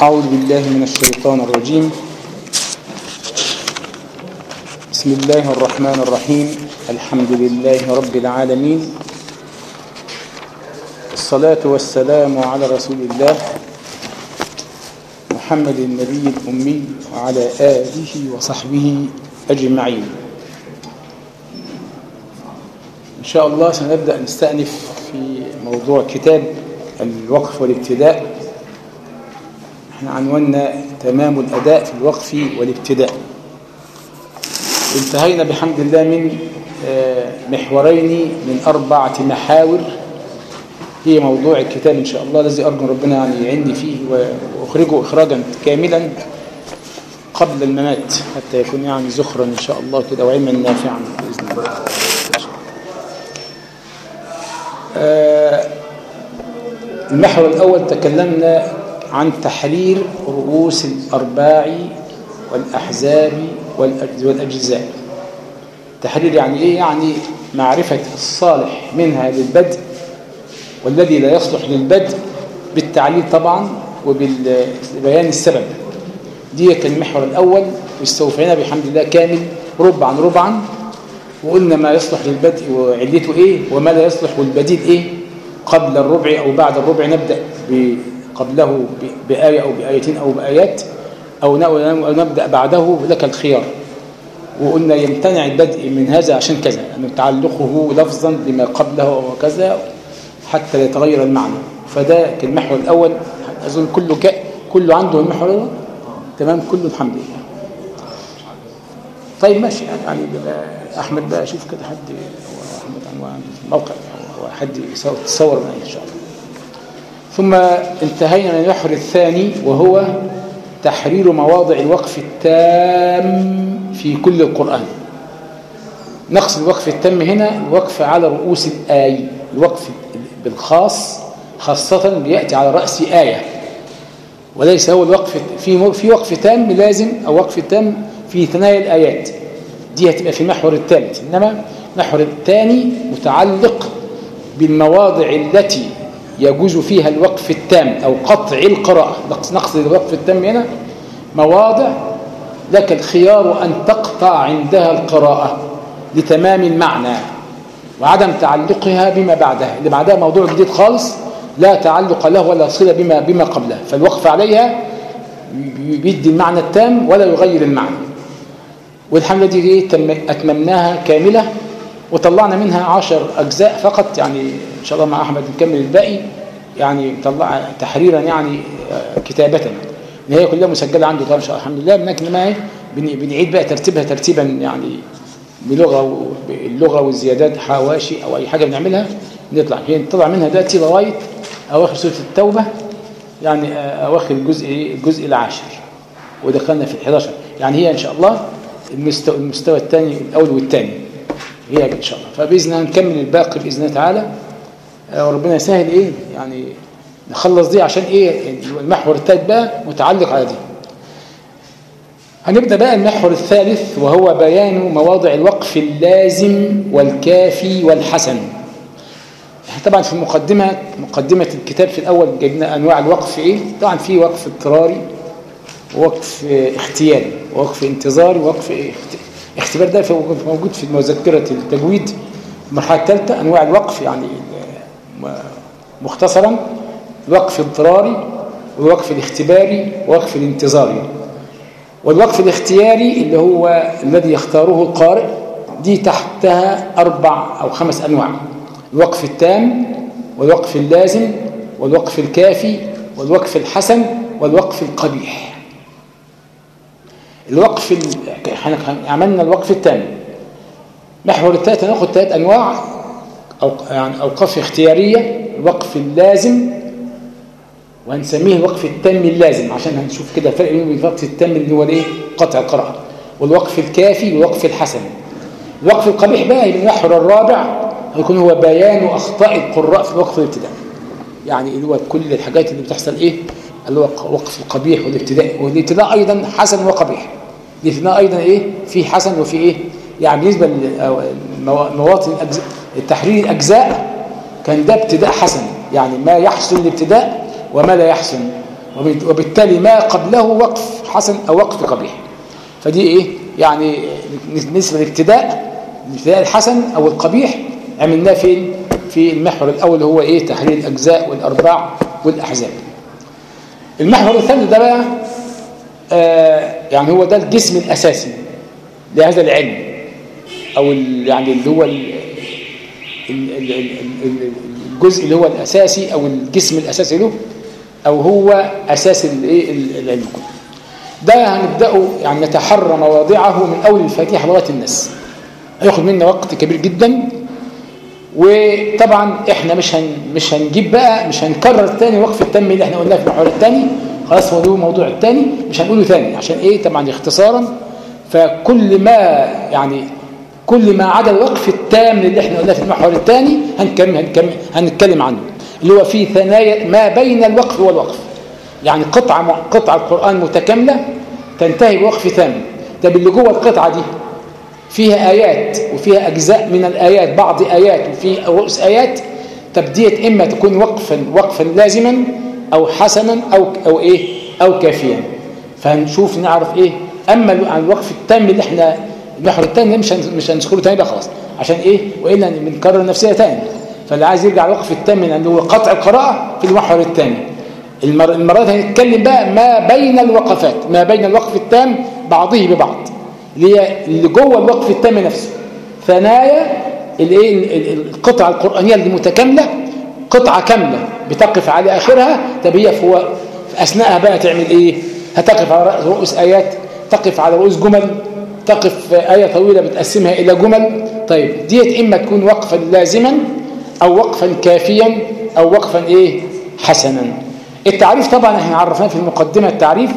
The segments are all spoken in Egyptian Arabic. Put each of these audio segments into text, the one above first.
أعوذ بالله من الشيطان الرجيم بسم الله الرحمن الرحيم الحمد لله رب العالمين الصلاة والسلام على رسول الله محمد النبي الأمي وعلى آله وصحبه أجمعين إن شاء الله سنبدأ نستأنف في موضوع كتاب الوقف والابتداء احنا عنواننا تمام الأداء في الوقف والابتداء انتهينا بحمد الله من محورين من أربعة محاور هي موضوع الكتاب إن شاء الله الذي أرجو ربنا يعني يعيني فيه وأخرجه إخراجا كاملا قبل الممات حتى يكون يعني زخرا إن شاء الله كده وعلما نافعا بإذن الله المحور الأول تكلمنا عن تحرير رؤوس الأرباع والأحزاب والأجزاء تحرير يعني إيه؟ يعني معرفة الصالح منها للبدء والذي لا يصلح للبدء بالتعليل طبعا وبالبيان السبب دي كان المحور الأول واستوفينا بحمد الله كامل ربعا ربعا وقلنا ما يصلح للبدء وعلته إيه وما لا يصلح والبديل إيه قبل الربع أو بعد الربع نبدأ قبله بآية أو بآيتين أو بآيات أو نبدأ بعده لك الخيار وقلنا يمتنع البدء من هذا عشان كذا أنه تعلقه لفظا بما قبله وكذا حتى يتغير المعنى فده المحور الأول أظن كله ك... كله عنده المحور الأول تمام كله الحمد لله طيب ماشي يعني أحمد بقى شوف كده حد أحمد عنوان موقع حد يتصور معي إن شاء الله ثم انتهينا من المحور الثاني وهو تحرير مواضع الوقف التام في كل القرآن نقصد الوقف التام هنا الوقف على رؤوس الآي الوقف بالخاص خاصة بيأتي على رأس آية وليس هو الوقف في في وقف تام لازم أو وقف تام في ثنايا الآيات دي هتبقى في المحور الثالث إنما المحور الثاني متعلق بالمواضع التي يجوز فيها الوقف التام أو قطع القراءة نقصد الوقف التام هنا مواضع لك الخيار أن تقطع عندها القراءة لتمام المعنى وعدم تعلقها بما بعدها اللي بعدها موضوع جديد خالص لا تعلق له ولا صلة بما, بما قبلها فالوقف عليها بيدي المعنى التام ولا يغير المعنى والحملة دي أتممناها كاملة وطلعنا منها عشر أجزاء فقط يعني إن شاء الله مع أحمد نكمل الباقي يعني طلع تحريرا يعني كتابة ان هي كلها مسجلة عنده طبعا إن شاء الله الحمد لله لكن ما بنعيد بقى ترتيبها ترتيبا يعني بلغة اللغة والزيادات حواشي أو أي حاجة بنعملها نطلع هي نطلع منها دلوقتي لغاية أواخر سورة التوبة يعني أواخر الجزء الجزء العاشر ودخلنا في ال 11 يعني هي إن شاء الله المستوى, المستوى الثاني الأول والثاني هي إن شاء الله فبإذن الله نكمل الباقي بإذن الله تعالى وربنا يسهل إيه يعني نخلص دي عشان إيه المحور الثالث بقى متعلق على دي هنبدأ بقى المحور الثالث وهو بيان مواضع الوقف اللازم والكافي والحسن احنا طبعا في المقدمة مقدمة الكتاب في الأول جبنا أنواع الوقف إيه طبعا في وقف اضطراري ووقف اختياري ووقف انتظاري ووقف اختبار ده موجود في مذكرة التجويد المرحلة الثالثة أنواع الوقف يعني مختصرا الوقف الاضطراري والوقف الاختباري والوقف الانتظاري والوقف الاختياري اللي هو الذي يختاره القارئ دي تحتها أربع أو خمس أنواع الوقف التام والوقف اللازم والوقف الكافي والوقف الحسن والوقف القبيح الوقف احنا عملنا الوقف التام محور الثالث هناخد ثلاث انواع أو يعني اوقاف اختياريه الوقف اللازم وهنسميه الوقف التام اللازم عشان هنشوف كده فرق بين الوقف التام اللي هو الايه قطع القراءه والوقف الكافي والوقف الحسن الوقف القبيح بقى المحور الرابع هيكون هو بيان اخطاء القراء في الوقف الابتدائي يعني اللي هو كل الحاجات اللي بتحصل ايه اللي هو وقف القبيح والابتداء والابتداء ايضا حسن وقبيح الابتداء ايضا ايه في حسن وفي ايه يعني بالنسبه لمواطن التحرير الاجزاء كان ده ابتداء حسن يعني ما يحسن الابتداء وما لا يحسن وبالتالي ما قبله وقف حسن أو وقف قبيح فدي إيه يعني بالنسبة للابتداء الابتداء الحسن أو القبيح عملناه فين في المحور الأول هو إيه تحليل الأجزاء والأرباع والأحزاب المحور الثاني ده بقى آه يعني هو ده الجسم الأساسي لهذا العلم أو يعني اللي هو الجزء اللي هو الأساسي أو الجسم الأساسي له أو هو أساس العلم كله ده هنبدأه يعني نتحرى مواضعه من أول الفاتحة لغاية الناس هياخد منا وقت كبير جدا وطبعا احنا مش هن مش هنجيب بقى مش هنكرر تاني وقف التم اللي احنا قلناه في المحور الثاني خلاص هو ده الموضوع الثاني مش هنقوله ثاني عشان ايه طبعا اختصارا فكل ما يعني كل ما عدا الوقف التام اللي احنا قلناه في المحور الثاني هنكمل هنكمل هنتكلم عنه اللي هو في ثنايا ما بين الوقف والوقف يعني قطعة قطعة القرآن متكاملة تنتهي بوقف تام طب اللي جوه القطعة دي فيها آيات وفيها أجزاء من الآيات بعض آيات وفي رؤوس آيات تبدية إما تكون وقفا وقفا لازما أو حسنا أو, أو إيه أو كافيا فهنشوف نعرف إيه أما الوقف التام اللي إحنا المحور الثاني مش مش هنذكره تاني بقى خلاص عشان إيه وإلا بنكرر نفسنا تاني فاللي عايز يرجع الوقف التام اللي هو قطع القراءة في المحور الثاني المر... المرات هنتكلم بقى ما بين الوقفات ما بين الوقف التام بعضه ببعض اللي هي اللي جوه الوقف التام نفسه ثنايا الايه القطعه القرانيه المتكامله قطعه كامله بتقف على اخرها طب هي في, في اثناءها بقى تعمل ايه هتقف على رؤوس ايات تقف على رؤوس جمل تقف ايه طويله بتقسمها الى جمل طيب ديت اما تكون وقفا لازما او وقفا كافيا او وقفا ايه حسنا التعريف طبعا احنا عرفناه في المقدمه التعريف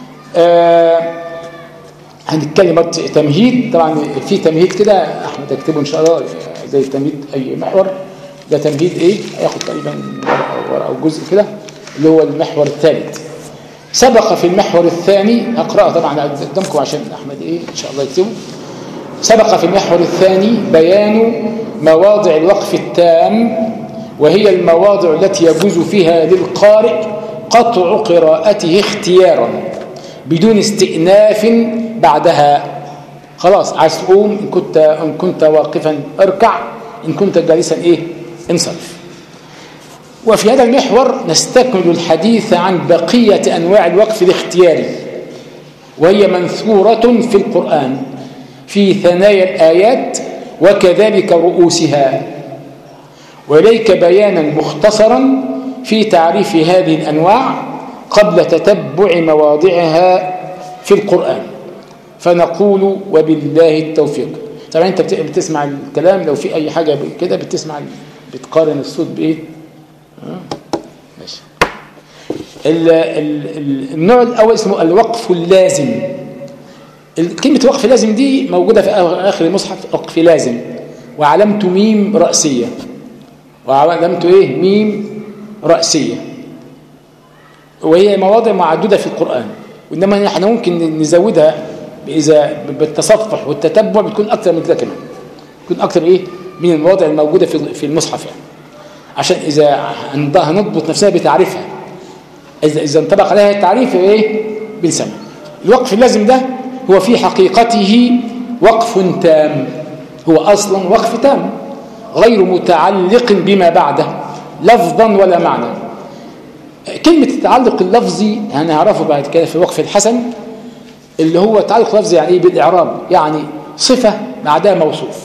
آه هنتكلم تمهيد طبعا في تمهيد كده احمد اكتبه ان شاء الله زي تمهيد اي محور ده تمهيد ايه هياخد تقريبا ورقه او جزء كده اللي هو المحور الثالث سبق في المحور الثاني هقراه طبعا قدامكم عشان احمد ايه ان شاء الله يكتبه سبق في المحور الثاني بيان مواضع الوقف التام وهي المواضع التي يجوز فيها للقارئ قطع قراءته اختيارا بدون استئناف بعدها خلاص عايز تقوم إن كنت, إن كنت واقفا اركع إن كنت جالسا إيه انصرف وفي هذا المحور نستكمل الحديث عن بقية أنواع الوقف الاختياري وهي منثورة في القرآن في ثنايا الآيات وكذلك رؤوسها وإليك بيانا مختصرا في تعريف هذه الأنواع قبل تتبع مواضعها في القرآن فنقول وبالله التوفيق طبعا انت بتسمع الكلام لو في اي حاجة كده بتسمع بتقارن الصوت بايه ماشي النوع الاول اسمه الوقف اللازم كلمة وقف لازم دي موجودة في آخر المصحف وقف لازم وعلامته ميم رأسية وعلامته ايه ميم رأسية وهي مواضع معدودة في القرآن وإنما احنا ممكن نزودها إذا بالتصفح والتتبع بتكون أكثر من كده كمان بتكون أكثر إيه من المواضع الموجودة في في المصحف يعني عشان إذا هنضبط نفسنا بتعريفها إذا إذا انطبق عليها التعريف إيه بنسمع الوقف اللازم ده هو في حقيقته وقف تام هو أصلا وقف تام غير متعلق بما بعده لفظا ولا معنى كلمة التعلق اللفظي هنعرفه بعد كده في وقف الحسن اللي هو تعلق لفظي يعني ايه بالإعراب يعني صفة بعدها موصوف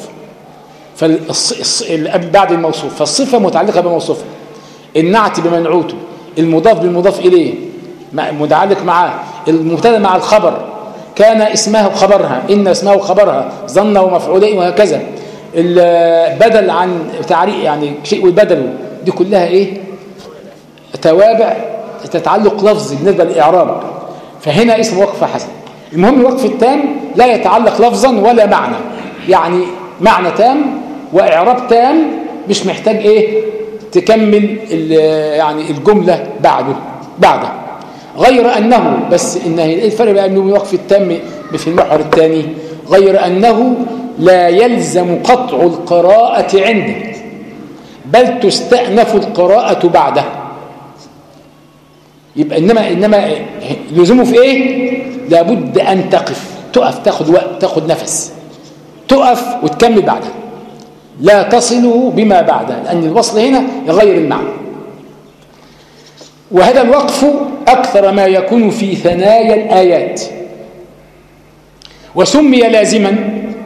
بعد الموصوف فالصفة متعلقة بموصوفها النعت بمنعوته المضاف بالمضاف إليه متعلق معاه المبتدا مع الخبر كان اسمه خبرها إن اسمه خبرها ظن ومفعولين وهكذا البدل عن تعريق يعني شيء وبدله دي كلها ايه توابع تتعلق لفظي بالنسبه للاعراب فهنا اسم وقف حسن المهم الوقف التام لا يتعلق لفظا ولا معنى يعني معنى تام واعراب تام مش محتاج ايه تكمل يعني الجمله بعده بعده غير انه بس ان الفرق بقى انه الوقف التام في المحور الثاني غير انه لا يلزم قطع القراءة عنده بل تستأنف القراءة بعده يبقى إنما إنما لزومه في إيه لابد أن تقف تقف تاخد وقت تاخد نفس تقف وتكمل بعدها لا تصله بما بعدها لأن الوصل هنا يغير المعنى وهذا الوقف أكثر ما يكون في ثنايا الآيات وسمي لازما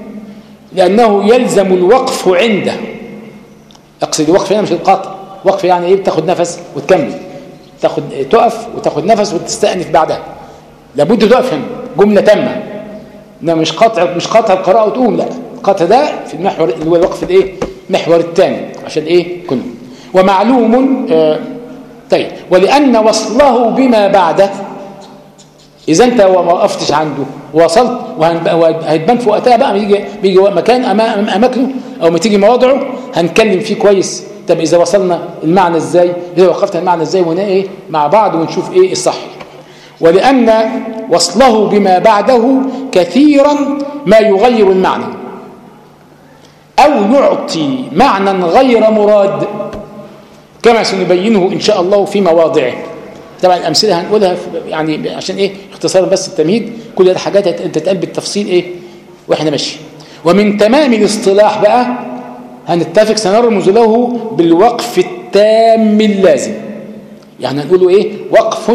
لأنه يلزم الوقف عنده أقصد الوقف هنا مش القطع وقف يعني إيه بتاخد نفس وتكمل تاخد تقف وتاخد نفس وتستأنف بعدها لابد تقف هنا جملة تامة إنما مش قطع مش قطع القراءة وتقوم لا القطع ده في المحور اللي هو الوقف الايه محور الثاني عشان ايه كله ومعلوم آه طيب ولأن وصله بما بعده إذا أنت ما وقفتش عنده وصلت وهيتبان في وقتها بقى بيجي بيجي مكان أمام أماكنه أو ما تيجي مواضعه هنتكلم فيه كويس طب إذا وصلنا المعنى إزاي إذا وقفت المعنى إزاي وهنا إيه مع بعض ونشوف إيه الصح ولأن وصله بما بعده كثيرا ما يغير المعنى أو يعطي معنى غير مراد كما سنبينه إن شاء الله في مواضعه طبعا الأمثلة هنقولها يعني عشان إيه اختصار بس التمهيد كل هذه حاجات تتقال بالتفصيل إيه وإحنا ماشي ومن تمام الاصطلاح بقى هنتفق سنرمز له بالوقف التام اللازم يعني هنقوله إيه وقف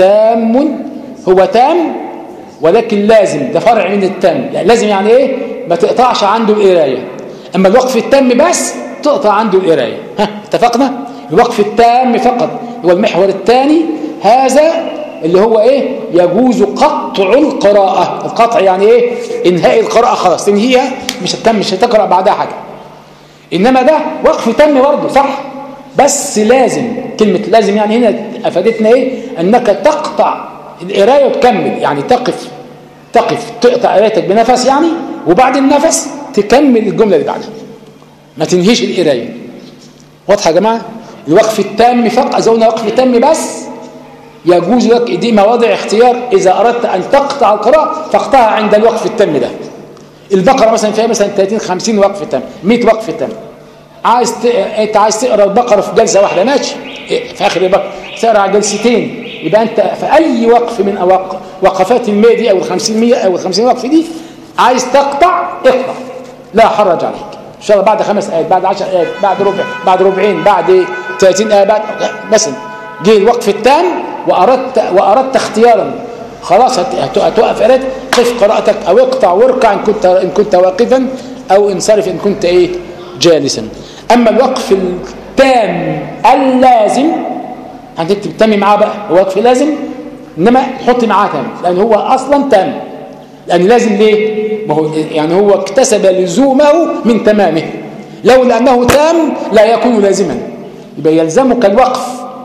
تام هو تام ولكن لازم ده فرع من التام لازم يعني إيه ما تقطعش عنده القراية أما الوقف التام بس تقطع عنده القراية ها اتفقنا الوقف التام فقط هو المحور الثاني هذا اللي هو ايه يجوز قطع القراءة القطع يعني ايه انهاء القراءة خلاص تنهيها مش هتتم مش هتقرأ بعدها حاجة انما ده وقف تام برضه صح بس لازم كلمة لازم يعني هنا افادتنا ايه انك تقطع القراية وتكمل يعني تقف تقف تقطع قرايتك بنفس يعني وبعد النفس تكمل الجملة اللي بعدها ما تنهيش القراية واضحة يا جماعة الوقف التام فقط زونا وقف تام بس يجوز لك دي مواضع اختيار إذا أردت أن تقطع القراءة فاقطعها عند الوقف التام ده البقرة مثلا فيها مثلا 30 50 وقف تام 100 وقف تام عايز ت... انت عايز تقرا البقرة في جلسة واحدة ماشي في آخر البقرة تقرا على جلستين يبقى أنت في أي وقف من أوق... وقفات المية دي أو ال 50 100 أو ال 50 وقف دي عايز تقطع اقطع لا حرج عليك ان شاء الله بعد خمس ايات بعد 10 ايات بعد ربع بعد ربعين بعد 30 ايه بعد مثلا جه الوقف التام واردت واردت اختيارا خلاص هتوقف قراءتك قف قراءتك او اقطع واركع ان كنت ان كنت واقفا او انصرف ان كنت ايه جالسا اما الوقف التام اللازم هتكتب تامي معاه بقى هو وقف لازم انما حط معاه تام لان هو اصلا تام لان لازم ليه ما هو يعني هو اكتسب لزومه من تمامه لولا أنه تام لا يكون لازما يبقى يلزمك الوقف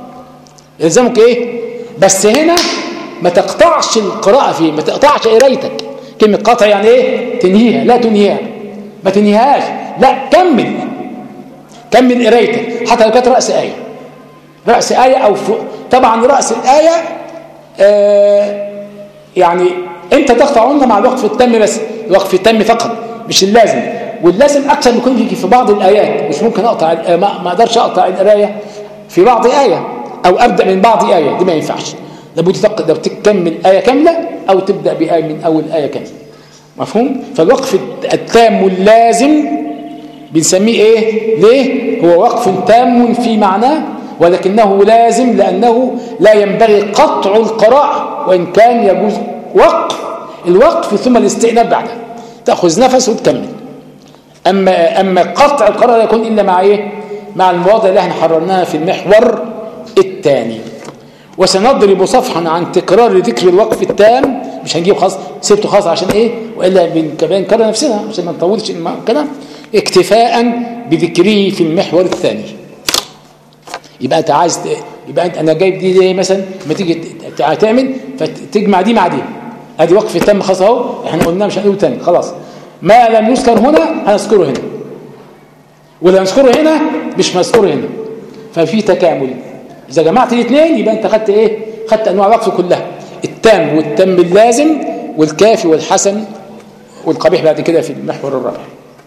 يلزمك إيه بس هنا ما تقطعش القراءة فيه ما تقطعش قرايتك كلمة قطع يعني إيه تنهيها لا تنهيها ما تنهيهاش لا كمل كمل قرايتك حتى لو كانت رأس آية رأس آية أو فوق طبعا رأس الآية آه يعني انت تقطع عنا مع الوقف التام بس الوقف التام فقط مش اللازم واللازم اكثر يكون يجي في بعض الايات مش ممكن اقطع ما اقدرش اقطع القرايه في بعض ايه او ابدا من بعض ايه دي ما ينفعش لابد لو تكمل ايه كامله او تبدا بايه من اول ايه كامله مفهوم فالوقف التام اللازم بنسميه ايه ليه هو وقف تام في معناه ولكنه لازم لانه لا ينبغي قطع القراءه وان كان يجوز وقف الوقف ثم الاستئناف بعدها تأخذ نفس وتكمل أما, أما قطع القراءة لا يكون إلا مع إيه؟ مع المواضع اللي احنا حررناها في المحور الثاني وسنضرب صفحا عن تكرار ذكر الوقف التام مش هنجيب خاص سيبته خاص عشان ايه والا بنكرر نفسنا عشان ما نطولش الكلام اكتفاء بذكره في المحور الثاني يبقى انت عايز يبقى انت انا جايب دي ليه مثلا لما تيجي تعمل فتجمع دي مع دي ادي وقف تم خلاص اهو احنا قلنا مش هنقول تاني خلاص ما لم يذكر هنا هنذكره هنا واللي هنذكره هنا مش مذكور هنا ففي تكامل اذا جمعت الاثنين يبقى انت خدت ايه خدت انواع الوقف كلها التام والتم اللازم والكافي والحسن والقبيح بعد كده في المحور الرابع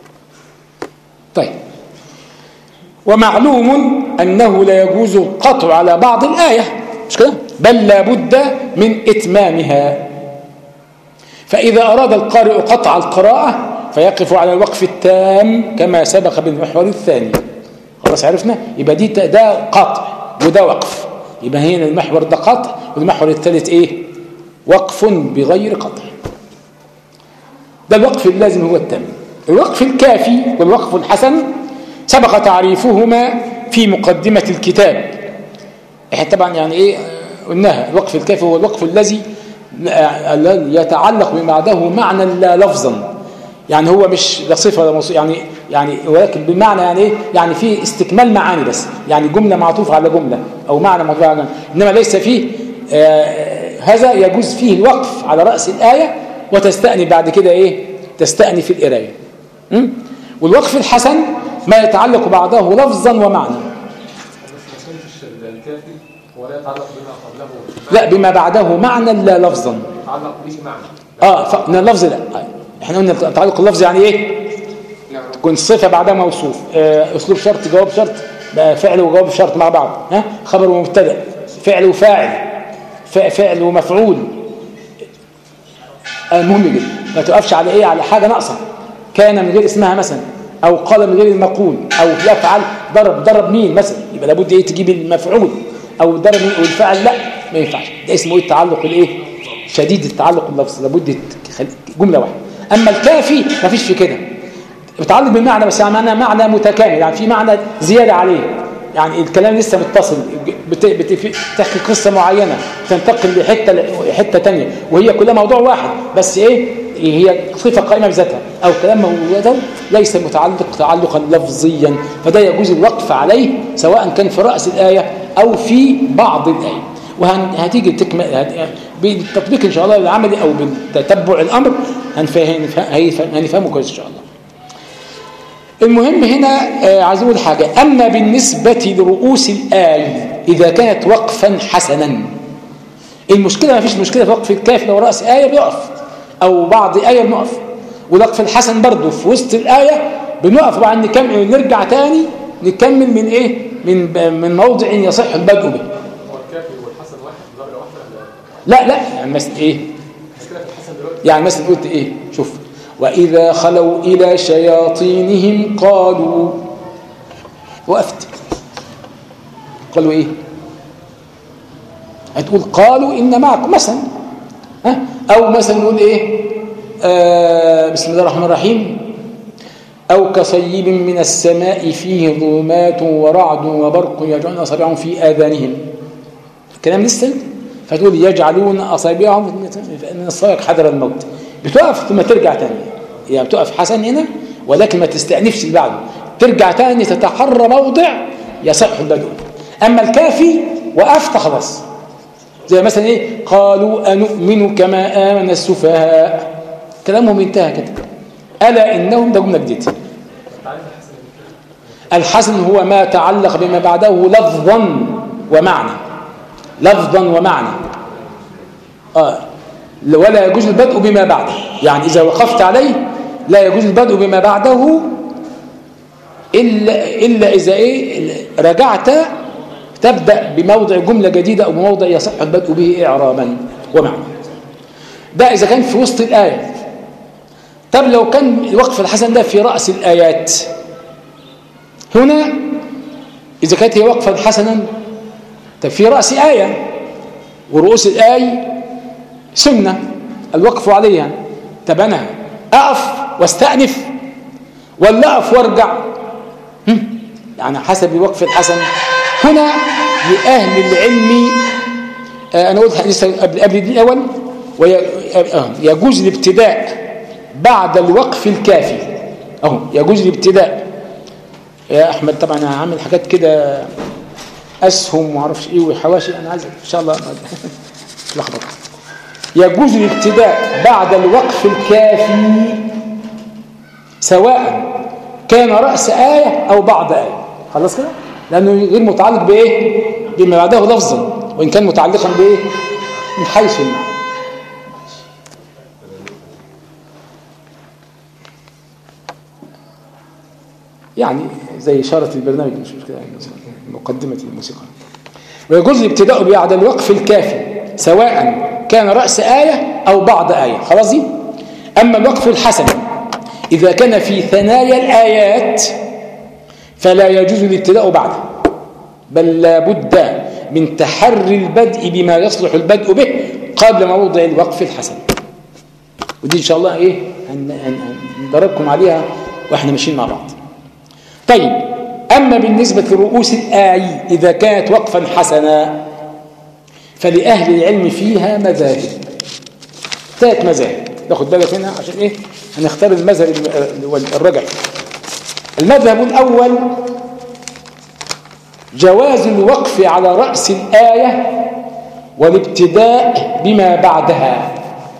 طيب ومعلوم أنه لا يجوز القطع على بعض الآية مش كده بل لا بد من إتمامها فإذا أراد القارئ قطع القراءة فيقف على الوقف التام كما سبق بالمحور الثاني خلاص عرفنا يبقى دي ده قطع وده وقف يبقى هنا المحور ده قطع والمحور الثالث ايه وقف بغير قطع ده الوقف اللازم هو التام الوقف الكافي والوقف الحسن سبق تعريفهما في مقدمة الكتاب احنا طبعا يعني ايه قلناها الوقف الكافي هو الوقف الذي يتعلق بما معنى لا لفظا يعني هو مش ده صفه ولا يعني يعني ولكن بمعنى يعني ايه يعني في استكمال معاني بس يعني جمله معطوفه على جمله او معنى معطوف على جمله انما ليس فيه آه هذا يجوز فيه الوقف على راس الايه وتستأنف بعد كده ايه تستأنف القرايه والوقف الحسن ما يتعلق بعده لفظا ومعنى ولا يتعلق بما قبله لا بما بعده معنى لا لفظا يتعلق به معنى اه اللفظ لا احنا قلنا التعلق اللفظي يعني ايه تكون الصفه بعدها موصوف آه اسلوب شرط جواب شرط بقى فعل وجواب شرط مع بعض ها خبر ومبتدا فعل وفاعل فعل ومفعول آه مهم جدا ما توقفش على ايه على حاجه ناقصه كان من غير اسمها مثلا او قال من غير المقول او يفعل ضرب ضرب مين مثلا يبقى لابد ايه تجيب المفعول او ضرب مين والفعل لا ما ينفعش ده اسمه ايه التعلق الايه شديد التعلق اللفظي لابد جمله واحده اما الكافي ما فيش في كده متعلق بالمعنى بس يعني معنى معنى متكامل يعني في معنى زياده عليه يعني الكلام لسه متصل بتحكي قصه معينه تنتقل لحته حته ثانيه وهي كلها موضوع واحد بس ايه هي صفه قائمه بذاتها او كلام موجودا ليس متعلق تعلقا لفظيا فده يجوز الوقف عليه سواء كان في راس الايه او في بعض الايه وهتيجي تكمل بالتطبيق ان شاء الله العملي او بتتبع الامر هنفهمه كويس ان شاء الله المهم هنا آه عايز اقول حاجه اما بالنسبه لرؤوس الايه اذا كانت وقفا حسنا المشكله ما فيش مشكله في وقف الكاف لو راس ايه بيقف او بعض ايه بنقف والوقف الحسن برضه في وسط الايه بنقف وبعد نكمل نرجع تاني نكمل من ايه من من موضع يصح البدء به لا لا يعني مثلا ايه يعني مثلا قلت ايه شوف واذا خلوا الى شياطينهم قالوا وقفت قالوا ايه هتقول قالوا ان معكم مثلا ها او مثلا نقول ايه آه بسم الله الرحمن الرحيم أو كصيب من السماء فيه ظلمات ورعد وبرق يجعلون أصابعهم في آذانهم الكلام لسه فتقول يجعلون أصابعهم من الصواعق حذر الموت بتقف ثم ترجع تاني يعني بتقف حسن هنا ولكن ما تستأنفش اللي بعده ترجع تاني تتحرى موضع يصح البدء أما الكافي وقفت خلاص زي مثلا ايه قالوا أنؤمن كما آمن السفهاء كلامهم انتهى كده ألا إنهم ده جملة جديدة الحسن هو ما تعلق بما بعده لفظا ومعنى لفظا ومعنى آه. ولا يجوز البدء بما بعده يعني إذا وقفت عليه لا يجوز البدء بما بعده إلا, إلا إذا إيه رجعت تبدأ بموضع جملة جديدة أو بموضع يصح البدء به إعرابا ومعنى ده إذا كان في وسط الآية طب لو كان الوقف الحسن ده في رأس الآيات هنا إذا كانت هي وقفا حسنا طب في رأس آية ورؤوس الآية سنة الوقف عليها طب أنا أقف واستأنف ولا أقف وارجع يعني حسب الوقف الحسن هنا لأهل العلم آه أنا قلت لسه قبل قبل دي الأول ويجوز الابتداء بعد الوقف الكافي أهو يجوز الابتداء يا أحمد طبعا أنا هعمل حاجات كده أسهم ومعرفش إيه وحواشي أنا عايز إن شاء الله لخبط يجوز الابتداء بعد الوقف الكافي سواء كان رأس آية أو بعض آية خلاص كده لأنه غير متعلق بإيه بما بعده لفظا وإن كان متعلقا بإيه من حيث المعنى يعني زي إشارة البرنامج مش مشكلة يعني مقدمة الموسيقى ويجوز الابتداء بعد الوقف الكافي سواء كان رأس آية أو بعض آية خلاص دي أما الوقف الحسن إذا كان في ثنايا الآيات فلا يجوز الابتداء بعده بل لابد من تحري البدء بما يصلح البدء به قبل موضع الوقف الحسن ودي إن شاء الله إيه هندربكم عليها وإحنا ماشيين مع بعض طيب أما بالنسبة لرؤوس الآي إذا كانت وقفا حسنا فلأهل العلم فيها مذاهب ثلاث مذاهب ناخد بالك منها عشان إيه هنختار المذهب الرجعي المذهب الأول جواز الوقف على رأس الآية والابتداء بما بعدها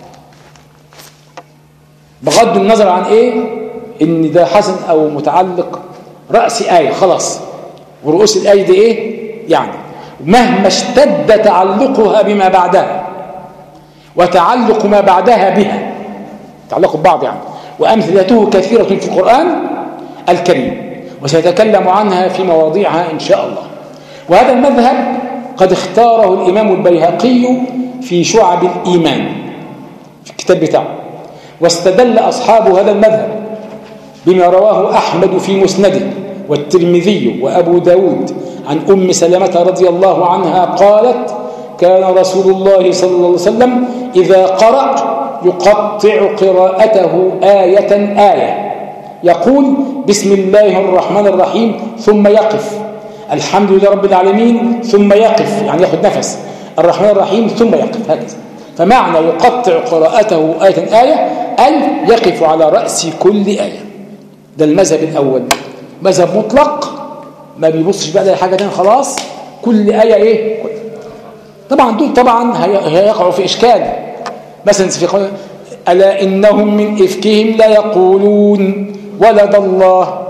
بغض النظر عن ايه ان ده حسن او متعلق رأس آية خلاص ورؤوس الآية دي ايه يعني مهما اشتد تعلقها بما بعدها وتعلق ما بعدها بها تعلق ببعض يعني وأمثلته كثيرة في القرآن الكريم وسيتكلم عنها في مواضيعها إن شاء الله وهذا المذهب قد اختاره الإمام البيهقي في شعب الإيمان في الكتاب بتاعه واستدل أصحاب هذا المذهب بما رواه أحمد في مسنده والترمذي وأبو داود عن أم سلمة رضي الله عنها قالت كان رسول الله صلى الله عليه وسلم إذا قرأ يقطع قراءته آية آية يقول بسم الله الرحمن الرحيم ثم يقف الحمد لله رب العالمين ثم يقف يعني ياخذ نفس الرحمن الرحيم ثم يقف هكذا فمعنى يقطع قراءته آية آية أي يقف على رأس كل آية ده المذهب الأول مذهب مطلق ما بيبصش بقى لحاجة تانية خلاص كل آية إيه طبعا دول طبعا هيقعوا في إشكال مثلا في قول ألا إنهم من إفكهم لا يقولون ولد الله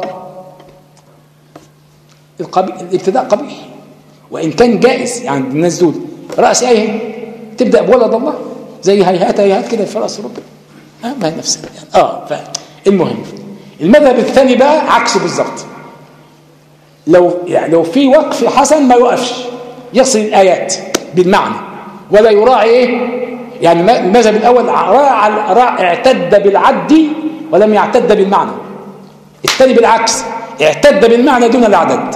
الابتداء قبيح وإن كان جائز يعني الناس دول رأس آية تبدأ بولد الله زي هيهات هيهات كده في رأس ربنا اه ما هي نفس يعني اه فالمهم المذهب الثاني بقى عكسه بالظبط لو يعني لو في وقف حسن ما يوقفش يصل الآيات بالمعنى ولا يراعي ايه يعني المذهب الأول راعى راعى اعتد بالعد ولم يعتد بالمعنى الثاني بالعكس اعتد بالمعنى دون العدد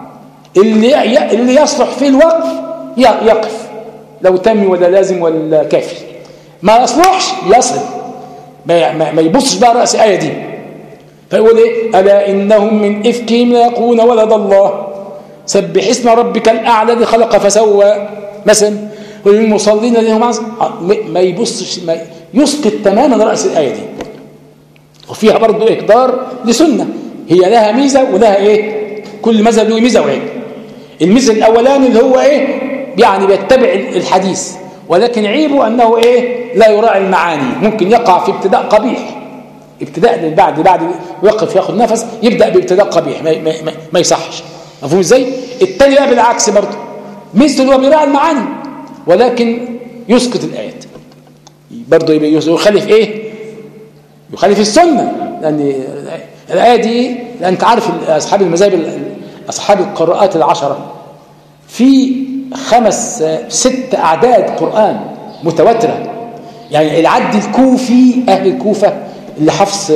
اللي اللي يصلح فيه الوقف يقف لو تم ولا لازم ولا كافي ما يصلحش يصل ما, ما يبصش بقى رأس آية دي فيقول ايه ألا إنهم من إفكهم لا يقولون ولد الله سبح اسم ربك الأعلى الذي خلق فسوى مثلا وللمصلين الذين هم ما يبصش ما يسقط تماما رأس الآية دي وفيها برضه إقدار لسنة هي لها ميزة ولها إيه كل مذهب له ميزة وعيب الميزة الأولاني اللي هو إيه يعني بيتبع الحديث ولكن عيبه أنه إيه لا يراعي المعاني ممكن يقع في ابتداء قبيح ابتداء بعد بعد يوقف ياخد نفس يبدأ بابتداء قبيح ما, ما, ما, ما يصحش مفهوم ازاي التاني بقى بالعكس برضه مثل هو بيراعي المعاني ولكن يسقط الآيات برضه يخالف ايه يخالف السنة لأن الآية دي لأن أنت عارف أصحاب المذاهب أصحاب القراءات العشرة في خمس ست أعداد قرآن متواترة يعني العد الكوفي أهل الكوفة اللي حفص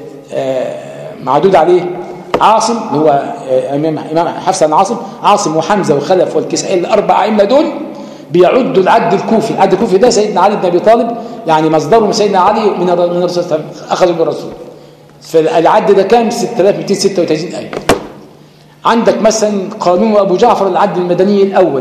معدود عليه عاصم اللي هو إمام إمام حفص عن عاصم عاصم وحمزة وخلف والكسائي الأربع أئمة دول بيعدوا العد الكوفي العد الكوفي ده سيدنا علي بن أبي طالب يعني مصدره من سيدنا علي من من الرسول أخذه من الرسول فالعد ده كام 6236 آية عندك مثلا قانون أبو جعفر العد المدني الأول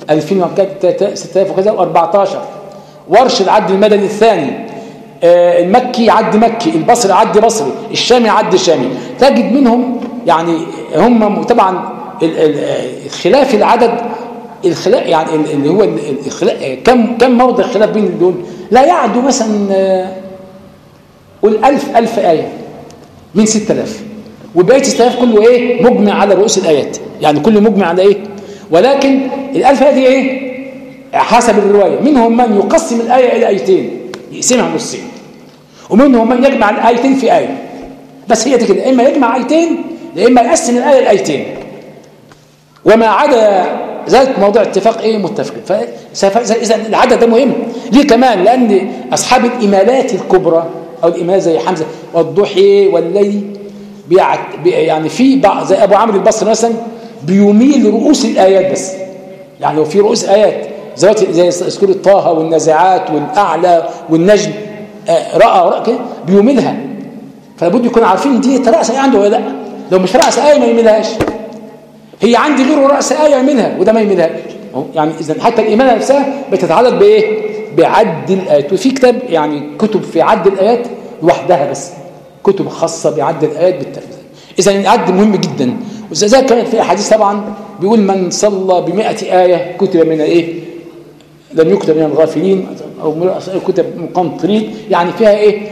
2014 ورش العد المدني الثاني المكي عد مكي البصري عد بصري الشامي عد شامي تجد منهم يعني هم طبعا خلاف العدد الخلاف يعني اللي هو الخلاف كم كم موضع خلاف بين دول لا يعدو مثلا قول 1000 1000 آية من 6000 وبقيه 6000 كله ايه مجمع على رؤوس الآيات يعني كله مجمع على ايه ولكن الألف آية دي ايه حسب الرواية منهم من يقسم الآية إلى آيتين يقسمها نصين ومنهم من يجمع الآيتين في آية بس هي دي كده إما يجمع آيتين يا إما يقسم الآية لآيتين وما عدا ذلك موضوع اتفاق ايه متفقين فاذا العدد ده مهم ليه كمان لان اصحاب الامالات الكبرى او الامالات زي حمزه والضحى والليل يعني في بعض زي ابو عمرو البصري مثلا بيميل رؤوس الايات بس يعني لو في رؤوس ايات زي زي سوره طه والنازعات والاعلى والنجم آه، راى راى كده بيميلها فلابد يكون عارفين دي رأس ايه عنده ولا لا لو مش رأس ايه ما يميلهاش هي عندي غيره رأس ايه يعملها وده ما يميلهاش يعني اذا حتى الايمان نفسها بتتعلق بايه بعد الايات وفي كتاب يعني كتب في عد الايات لوحدها بس كتب خاصه بعد الايات بالتفسير اذا العد مهم جدا وذلك كانت في احاديث طبعا بيقول من صلى ب آية كتب من ايه لم يكتب من الغافلين او كتب مقنطرين يعني فيها ايه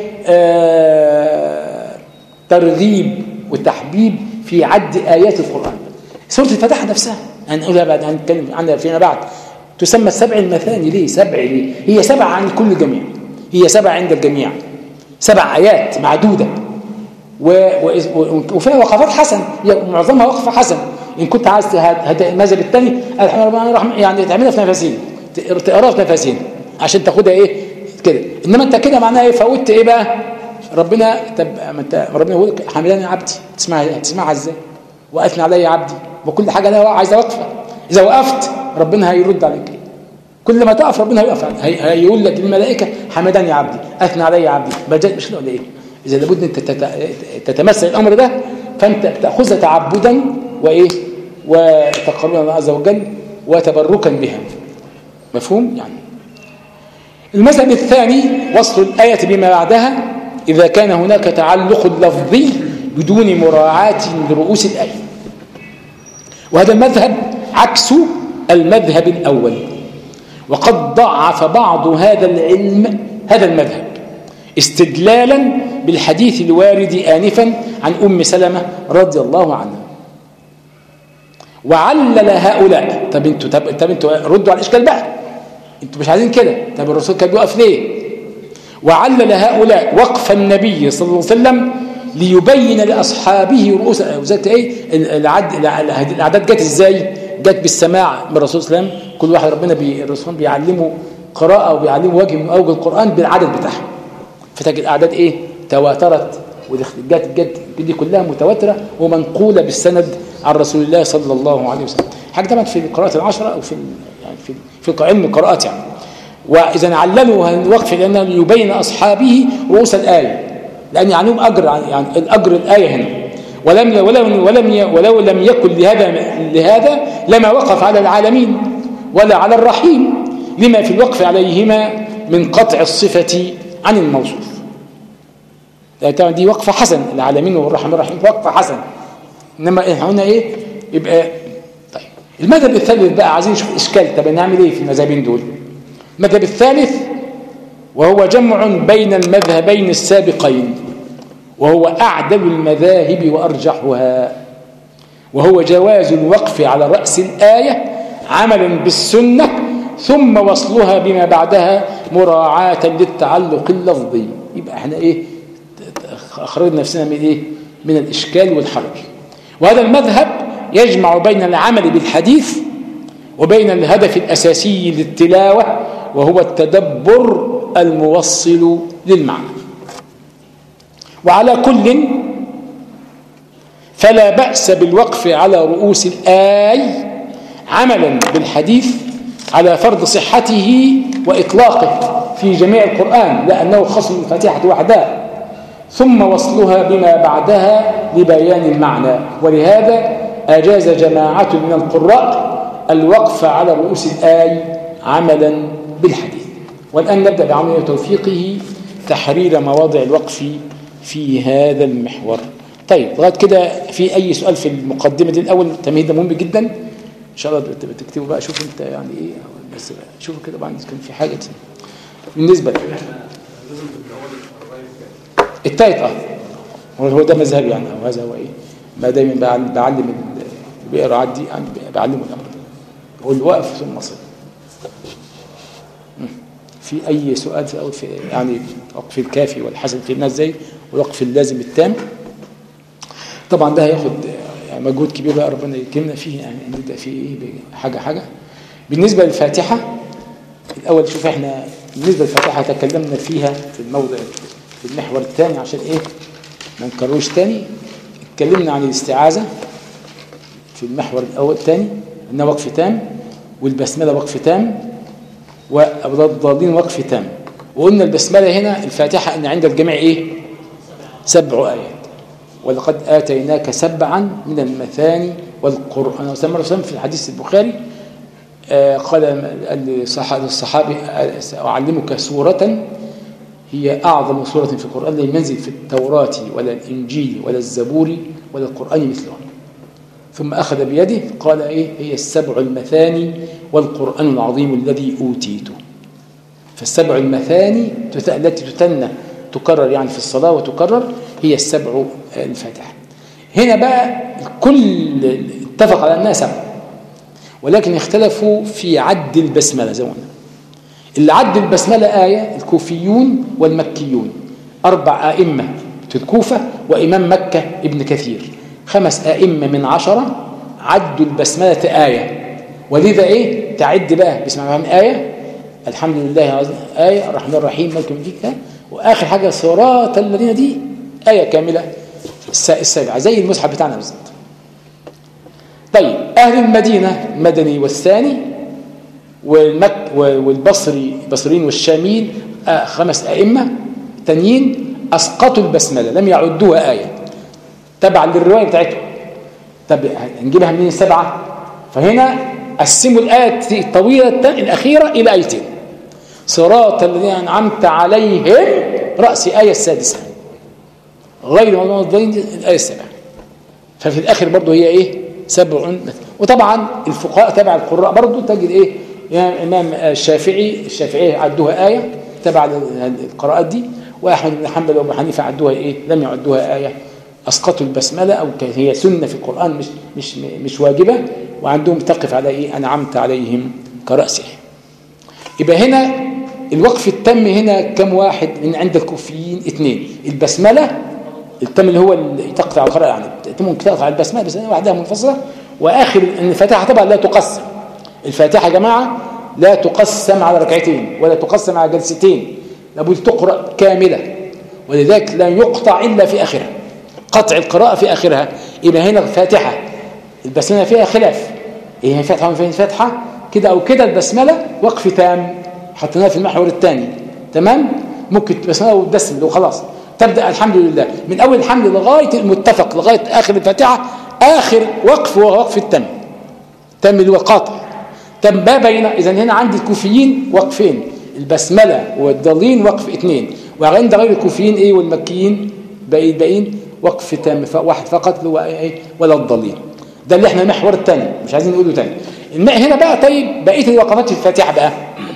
آه ترغيب وتحبيب في عد ايات القران سوره الفتح نفسها هنقولها بعد هنتكلم عنها فيما بعد تسمى السبع المثاني ليه سبع ليه هي سبع عن كل جميع هي سبع عند الجميع سبع آيات معدودة وفيها وقفات حسن معظمها وقفة حسن إن كنت عايز المذهب الثاني يعني تعملها في نفسين تقراها في نفسين عشان تاخدها ايه كده انما انت كده معناها ايه فوتت ايه بقى ربنا طب ما انت ربنا يقول لك حمداني عبدي تسمعها تسمعها ازاي واثنى علي عبدي وكل حاجه لها عايزه وقفه اذا وقفت ربنا هيرد عليك كل ما تقف ربنا هيقف هيقول لك للملائكه حمدني عبدي اثنى علي عبدي مش كده ولا ايه اذا لابد انت تتمثل الامر ده فانت بتاخذها تعبدا وايه وتقربا الله عز وجل وتبركا بها مفهوم يعني المذهب الثاني وصل الآية بما بعدها إذا كان هناك تعلق لفظي بدون مراعاة لرؤوس الآية وهذا المذهب عكس المذهب الأول وقد ضعف بعض هذا العلم هذا المذهب استدلالا بالحديث الوارد آنفا عن أم سلمة رضي الله عنها وعلل هؤلاء طب انتوا طب, طب انتوا ردوا على الاشكال بقى انتوا مش عايزين كده طب الرسول كان بيقف ليه وعلل هؤلاء وقف النبي صلى الله عليه وسلم ليبين لاصحابه رؤوس وزات ايه العد الاعداد جت ازاي جت بالسماع من الرسول صلى الله عليه وسلم كل واحد ربنا بي الرسول بيعلمه قراءه وبيعلمه وجه من اوجه القران بالعدد بتاعها فتجد الاعداد ايه تواترت وجت جت دي كلها متواتره ومنقوله بالسند عن رسول الله صلى الله عليه وسلم حاجه طبعا في القراءات العشره او في يعني في في علم القراءات يعني واذا عللوا الوقف لانه يبين اصحابه رؤوس الايه لان يعنيهم اجر يعني الاجر الايه هنا ولم ولم ولم ولو لم يكن لهذا لهذا لما وقف على العالمين ولا على الرحيم لما في الوقف عليهما من قطع الصفه عن الموصوف دي وقفه حسن العالمين والرحمن الرحيم وقفه حسن انما احنا قلنا ايه يبقى طيب المذهب الثالث بقى عايزين نشوف اشكال طب نعمل ايه في المذهبين دول المذهب الثالث وهو جمع بين المذهبين السابقين وهو أعدل المذاهب وأرجحها وهو جواز الوقف على رأس الآية عملا بالسنة ثم وصلها بما بعدها مراعاة للتعلق اللفظي يبقى احنا ايه اخرجنا نفسنا من ايه من الاشكال والحرج وهذا المذهب يجمع بين العمل بالحديث وبين الهدف الأساسي للتلاوة وهو التدبر الموصل للمعنى وعلى كل فلا بأس بالوقف على رؤوس الآي عملا بالحديث على فرض صحته وإطلاقه في جميع القرآن لأنه خصم الفاتحة وحدها ثم وصلها بما بعدها لبيان المعنى ولهذا أجاز جماعة من القراء الوقف على رؤوس الآي عملا بالحديث والآن نبدأ بعمل توفيقه تحرير مواضع الوقف في هذا المحور طيب لغايه كده في أي سؤال في المقدمة دي الأول التمهيد ده مهم جدا إن شاء الله تكتبوا بقى شوف أنت يعني إيه بس شوفوا كده بعد كان في حاجة بالنسبة لك التالت اه هو ده مذهب يعني او هذا هو ايه ما دايما بعلم اللي بيقرا عدي يعني بعلمه الامر ده والوقف ثم صل في اي سؤال في أول في يعني وقف الكافي والحسن في الناس زي والوقف اللازم التام طبعا ده هياخد مجهود كبير بقى ربنا يكرمنا فيه يعني نبدا فيه ايه حاجه حاجه بالنسبه للفاتحه الاول شوف احنا بالنسبه للفاتحه تكلمنا فيها في الموضع في المحور الثاني عشان ايه ما نكروش تاني اتكلمنا عن الاستعاذه في المحور الاول الثاني انها وقف تام والبسمله وقف تام والضالين وقف تام وقلنا البسمله هنا الفاتحه ان عند الجميع ايه سبع ايات ولقد آتيناك سبعا من المثاني والقرآن وسلم في الحديث البخاري قال للصحابي أعلمك سورة هي أعظم سورة في القرآن لا ينزل في التوراة ولا الإنجيل ولا الزبور ولا القرآن مثلها ثم أخذ بيده قال إيه هي السبع المثاني والقرآن العظيم الذي أوتيته فالسبع المثاني التي تتنى تكرر يعني في الصلاة وتكرر هي السبع الفاتحة هنا بقى الكل اتفق على أنها سبع ولكن اختلفوا في عد البسملة زي ما قلنا اللي عد البسملة آية الكوفيون والمكيون أربع أئمة في الكوفة وإمام مكة ابن كثير خمس أئمة من عشرة عدوا البسملة آية ولذا إيه تعد بقى بسم الله الرحمن آية الحمد لله آية الرحمن الرحيم ملك من فيك وآخر حاجة صراط الذين دي آية كاملة السابعة زي المصحف بتاعنا بالظبط طيب أهل المدينة المدني والثاني والمك والبصري البصريين والشاميين آه خمس أئمة تانيين أسقطوا البسملة لم يعدوها آية تبعا للرواية بتاعتهم طب هنجيبها منين السبعة فهنا قسموا الآية الطويلة الأخيرة إلى آيتين صراط الذين أنعمت عليهم رأس آية السادسة غير مغضوب الضالين الآية السابعة ففي الآخر برضه هي إيه سبع وطبعا الفقهاء تبع القراء برضه تجد إيه يعني الإمام الشافعي الشافعي عدوها آية تبع القراءات دي وأحمد بن حنبل وأبو حنيفة عدوها إيه لم يعدوها آية أسقطوا البسملة أو هي سنة في القرآن مش مش مش واجبة وعندهم تقف على إيه أنعمت عليهم كرأسه يبقى هنا الوقف التم هنا كم واحد من عند الكوفيين اثنين البسملة التم اللي هو اللي تقطع القراءة يعني ممكن تقطع البسملة بس وحدها منفصلة وآخر الفاتحة طبعا لا تقسم الفاتحة يا جماعة لا تقسم على ركعتين ولا تقسم على جلستين لابد تقرأ كاملة ولذلك لا يقطع إلا في آخرها قطع القراءة في آخرها يبقى هنا الفاتحة البسملة فيها خلاف إيه هي فاتحة وفين فاتحة كده أو كده البسملة وقف تام حطيناها في المحور الثاني تمام ممكن البسملة والدسم لو خلاص تبدأ الحمد لله من أول الحمد لغاية المتفق لغاية آخر الفاتحة آخر وقف هو وقف التم تم اللي هو قاطع تم ما بين إذا هنا عند الكوفيين وقفين البسملة والضالين وقف اثنين وعند غير الكوفيين إيه والمكيين باقي باقيين وقف تام واحد فقط اللي هو إيه ولا الضالين ده اللي احنا المحور الثاني مش عايزين نقوله تاني هنا بقى طيب بقيه الوقفات في الفاتحه بقى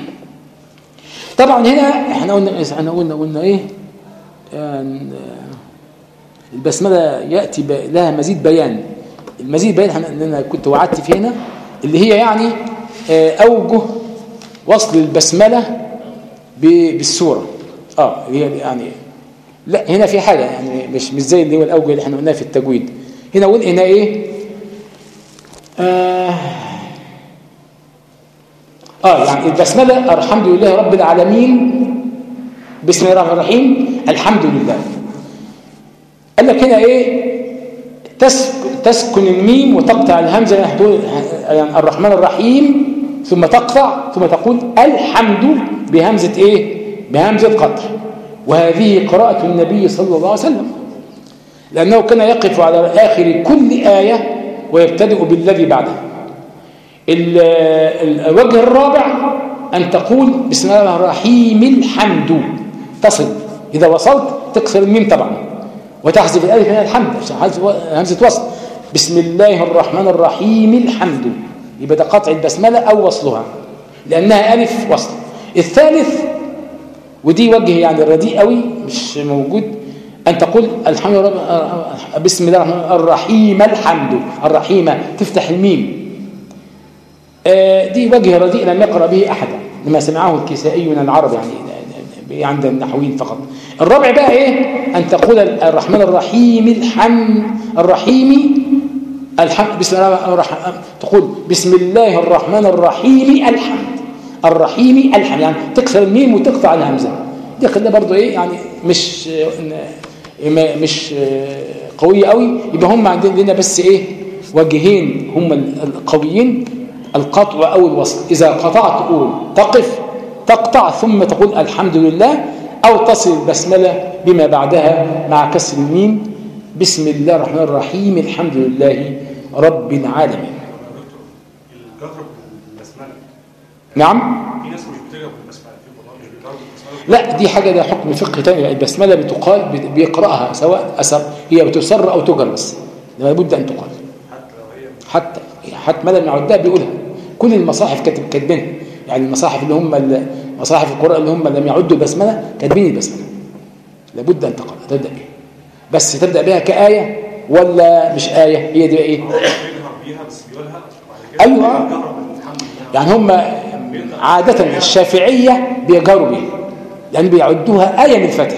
طبعا هنا احنا قلنا احنا قلنا قلنا ايه يعني البسمله ياتي لها مزيد بيان المزيد بيان انا كنت وعدت فيه هنا اللي هي يعني اوجه وصل البسمله بالسوره اه هي يعني لا هنا في حاجه يعني مش مش زي اللي هو الاوجه اللي احنا قلناها في التجويد هنا قلنا هنا ايه آه, آه يعني البسملة الحمد لله رب العالمين بسم الله الرحمن الرحيم الحمد لله قال لك هنا ايه تسك تسكن الميم وتقطع الهمزة يعني الرحمن الرحيم ثم تقطع ثم تقول الحمد بهمزة ايه بهمزة قطع وهذه قراءة النبي صلى الله عليه وسلم لأنه كان يقف على آخر كل آية ويبتدئ بالذي بعده الوجه الرابع أن تقول بسم الله الرحمن الرحيم الحمد تصل إذا وصلت تكسر الميم طبعا وتحذف الألف من الحمد همزة وصل بسم الله الرحمن الرحيم الحمد يبقى ده قطع البسملة أو وصلها لأنها ألف وصل الثالث ودي وجه يعني الرديء قوي مش موجود أن تقول الحمد لله بسم الله الرحمن الرحيم الحمد الرحيمة تفتح الميم دي وجه رديء لم يقرأ به أحد لما سمعه الكسائي من العرب يعني عند النحويين فقط الرابع بقى إيه أن تقول الرحمن الرحيم الحم الرحيم الحمد بسم الله الرحمن الرحيم تقول بسم الله الرحمن الرحيم الحمد الرحيم الحمد يعني تكسر الميم وتقطع الهمزه دي كده برضه ايه يعني مش مش قويه قوي يبقى هم عندنا بس ايه وجهين هم القويين القطع او الوصل اذا قطعت تقول تقف تقطع ثم تقول الحمد لله او تصل البسمله بما بعدها مع كسر الميم بسم الله الرحمن الرحيم الحمد لله رب العالمين نعم في ناس مش بتقرا بالبسمله في لا دي حاجه ده حكم فقهي ثاني البسمله بتقال بيقراها سواء اثر هي بتسر او تجر بس لابد ان تقال حتى حتى مدى المعدات بيقولها كل المصاحف كاتب كاتبينها يعني المصاحف اللي هم مصاحف القراء اللي هم لم يعدوا البسمله كاتبين البسمله لابد ان تقرا تبدا بها بس تبدا بها كايه ولا مش ايه هي دي ايه ايوه يعني هم عاده الشافعيه بيجهروا بها لان بيعدوها ايه من الفتح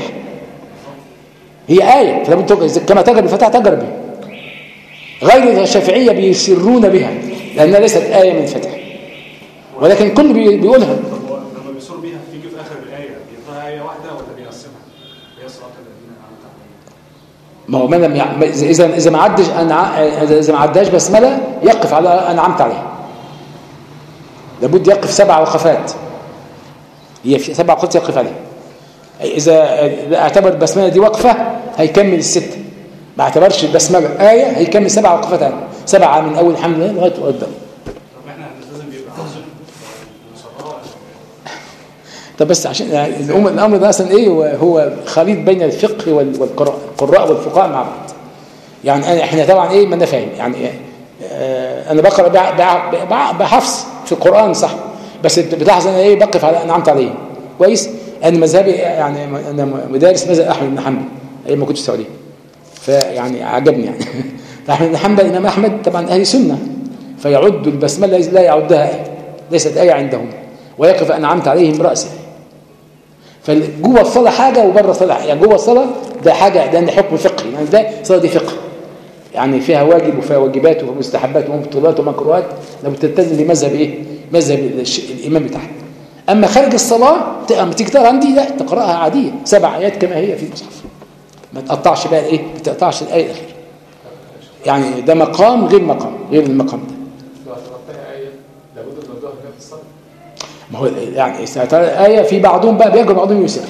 هي ايه فلابد كما تجر بالفتح تجر بها غير الشافعيه بيسرون بها لانها ليست ايه من الفتح ولكن كل بيقولها لما بيسروا بيها تيجي في اخر الايه بيضيع ايه واحده ولا بيقسمها هي صراط الذين ما هو من لم يع... اذا اذا ما عدش أنع... اذا ما عداش بسمله يقف على انعمت عليه لابد يقف سبع وقفات هي في سبع وقفات يقف عليها اذا اعتبر البسمله دي وقفه هيكمل السته ما اعتبرش البسمله ايه هيكمل سبع وقفات سبعه من اول الحمد لله لغايه قدام طب بس عشان يعني الامر ده اصلا ايه هو خليط بين الفقه والقراء القراء والفقهاء مع بعض يعني احنا طبعا ايه ما انا فاهم يعني إيه آه انا بقرا بحفظ في القران صح بس بتلاحظ انا ايه بقف على انعمت عليه كويس انا مذهبي يعني انا مدارس مذهب احمد بن حنبل ايام ما كنت في السعوديه فيعني عجبني يعني فاحمد بن حنبل الامام احمد طبعا اهل سنه فيعد البسمله لا يعدها ايه ليست ايه عندهم ويقف انعمت عليهم راسه فجوه الصلاه حاجه وبره الصلاه يعني جوه الصلاه ده حاجه ده حكم فقهي يعني ده الصلاه دي فقه يعني فيها واجب وفيها واجبات وفيها مستحبات ومبطلات ومكروهات لو بتلتزم بمذهب ايه مذهب الامام بتاعها اما خارج الصلاه اما تيجي تقرا عندي لا تقراها عاديه سبع ايات كما هي في المصحف ما تقطعش بقى ايه ما تقطعش الايه الاخيره يعني ده مقام غير مقام غير المقام ده ما هو يعني آية في بعضهم بقى بيجر بعضهم يسر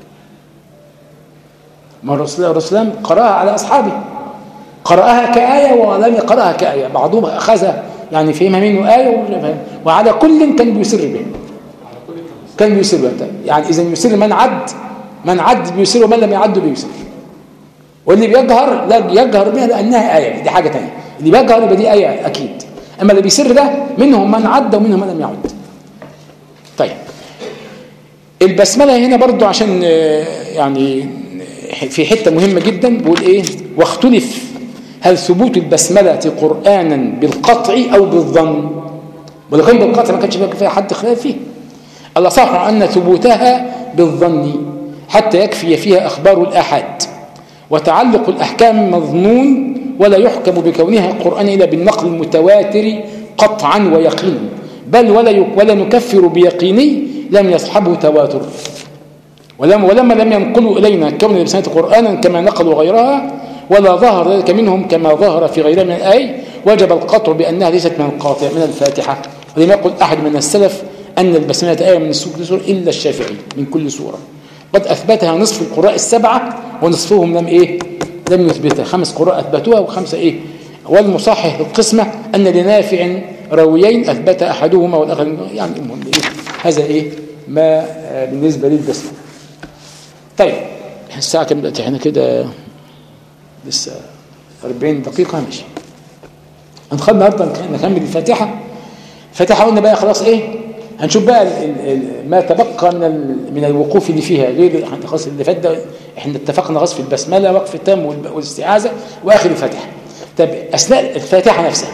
ما الرسول الرسول قرأها على أصحابه قرأها كآية ولم يقرأها كآية بعضهم أخذها يعني فهمها منه آية وعلى كل كان بيسر به كان بيسر به يعني إذا يسر من عد من عد بيسر ومن لم يعد بيسر واللي بيجهر لا يجهر بها لأنها آية دي حاجة تانية اللي بيجهر يبقى دي آية أكيد أما اللي بيسر ده منهم من عد ومنهم من لم يعد طيب البسملة هنا برضو عشان يعني في حتة مهمة جدا بقول ايه واختلف هل ثبوت البسملة قرآنا بالقطع او بالظن ولو كان بالقطع ما كانش فيها حد خلاف فيه الأصح أن ثبوتها بالظن حتى يكفي فيها أخبار الآحاد وتعلق الأحكام مظنون ولا يحكم بكونها قرآن إلا بالنقل المتواتر قطعا ويقينا بل ولا ولا نكفر بيقيني لم يصحبه تواتر ولما ولما لم ينقلوا الينا كون البسمه قرانا كما نقلوا غيرها ولا ظهر ذلك منهم كما ظهر في غيرها من الاي وجب القطع بانها ليست من القاطع من الفاتحه ولم يقل احد من السلف ان البسمله ايه من السوق سوره الا الشافعي من كل سوره قد اثبتها نصف القراء السبعه ونصفهم لم ايه لم يثبتها خمس قراء اثبتوها وخمسه ايه والمصحح القسمه ان لنافع راويين أثبت أحدهما والآخر يعني المهم إيه هذا إيه ما بالنسبة للبسمة طيب الساعة كم دلوقتي احنا كده لسه 40 دقيقة ماشي هنخلي النهارده نكمل الفاتحة الفاتحة قلنا بقى خلاص إيه هنشوف بقى ال ال ما تبقى من من الوقوف اللي فيها غير خلاص اللي فات ده احنا اتفقنا خلاص في البسملة وقف التام والاستعاذة وآخر الفاتحة طب أثناء الفاتحة نفسها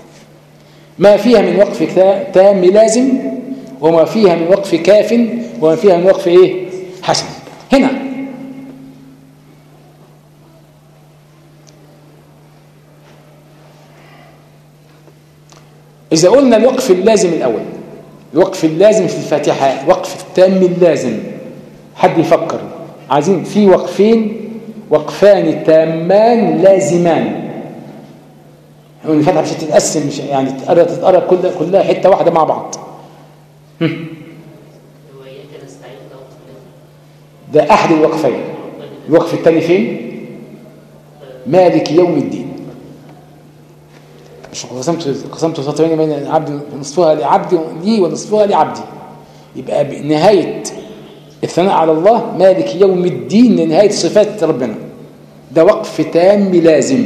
ما فيها من وقف تام لازم وما فيها من وقف كاف وما فيها من وقف ايه حسن هنا إذا قلنا الوقف اللازم الأول الوقف اللازم في الفاتحة وقف التام اللازم حد يفكر عايزين في وقفين وقفان تامان لازمان الفتحة مش هتتقسم مش يعني تتقرا تتقرا كلها كلها حتة واحدة مع بعض ده أحد الوقفين الوقف الثاني فين مالك يوم الدين مش قسمت قسمت سطرين بين عبد نصفها لعبدي لي ونصفها لعبدي يبقى نهاية الثناء على الله مالك يوم الدين لنهاية صفات ربنا ده وقف تام لازم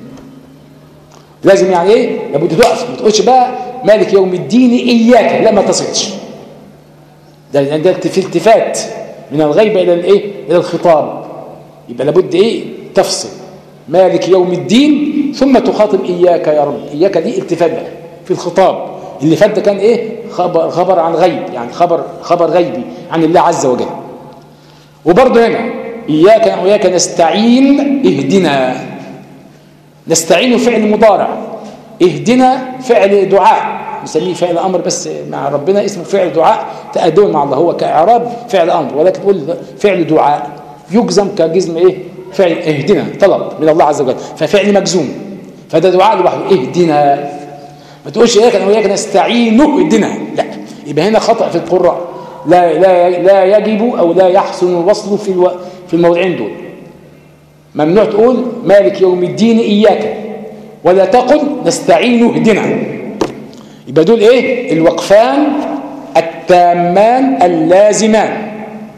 لازم يعني ايه لابد تقف ما تقولش بقى مالك يوم الدين اياك لا ما تصلش ده ده في التفات من الغيبة الى الايه الى الخطاب يبقى لابد ايه تفصل مالك يوم الدين ثم تخاطب إياك يا رب إياك دي التفات بقى في الخطاب اللي فات ده كان إيه خبر, خبر عن غيب يعني خبر خبر غيبي عن الله عز وجل وبرضه هنا إياك وإياك نستعين اهدنا نستعين فعل مضارع اهدنا فعل دعاء نسميه فعل أمر بس مع ربنا اسمه فعل دعاء تأدون مع الله هو كإعراب فعل أمر ولكن تقول فعل دعاء يجزم كجزم إيه فعل اهدنا طلب من الله عز وجل ففعل مجزوم فده دعاء لوحده اهدنا ما تقولش اياك انا وياك نستعين اهدنا لا يبقى هنا خطأ في القراء لا لا لا يجب او لا يحسن الوصل في الو... في الموضعين دول ممنوع تقول مالك يوم الدين اياك ولا تقل نستعين اهدنا يبقى دول ايه الوقفان التامان اللازمان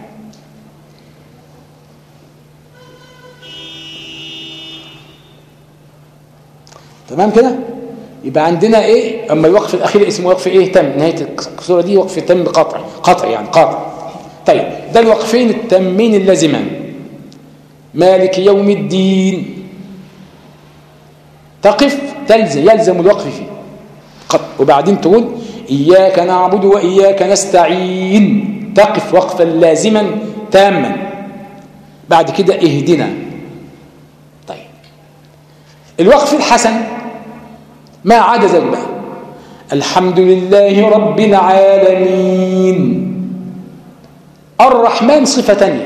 تمام كده يبقى عندنا ايه اما الوقف الاخير اسمه وقف ايه تم نهايه الصوره دي وقف تم بقطع قطع يعني قاطع طيب ده الوقفين التامين اللازمان مالك يوم الدين تقف تلزم يلزم الوقف فيه قط وبعدين تقول إياك نعبد وإياك نستعين تقف وقفا لازما تاما بعد كده اهدنا طيب الوقف الحسن ما عدا ذلك بقى الحمد لله رب العالمين الرحمن صفة تانية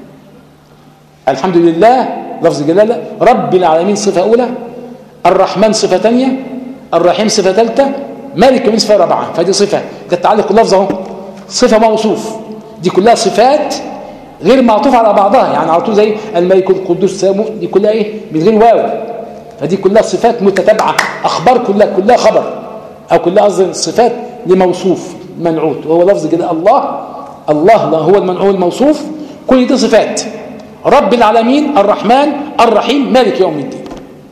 الحمد لله لفظ جلالة رب العالمين صفة أولى الرحمن صفة تانية الرحيم صفة ثالثة مالك من صفة رابعة فدي صفة ده التعلق اللفظ اهو صفة موصوف دي كلها صفات غير معطوفة على بعضها يعني على طول زي الملك القدوس السلام دي كلها ايه من غير واو فدي كلها صفات متتابعة أخبار كلها كلها خبر أو كلها قصدي صفات لموصوف منعوت وهو لفظ كده الله الله هو المنعوت الموصوف كل دي صفات رب العالمين الرحمن الرحيم مالك يوم الدين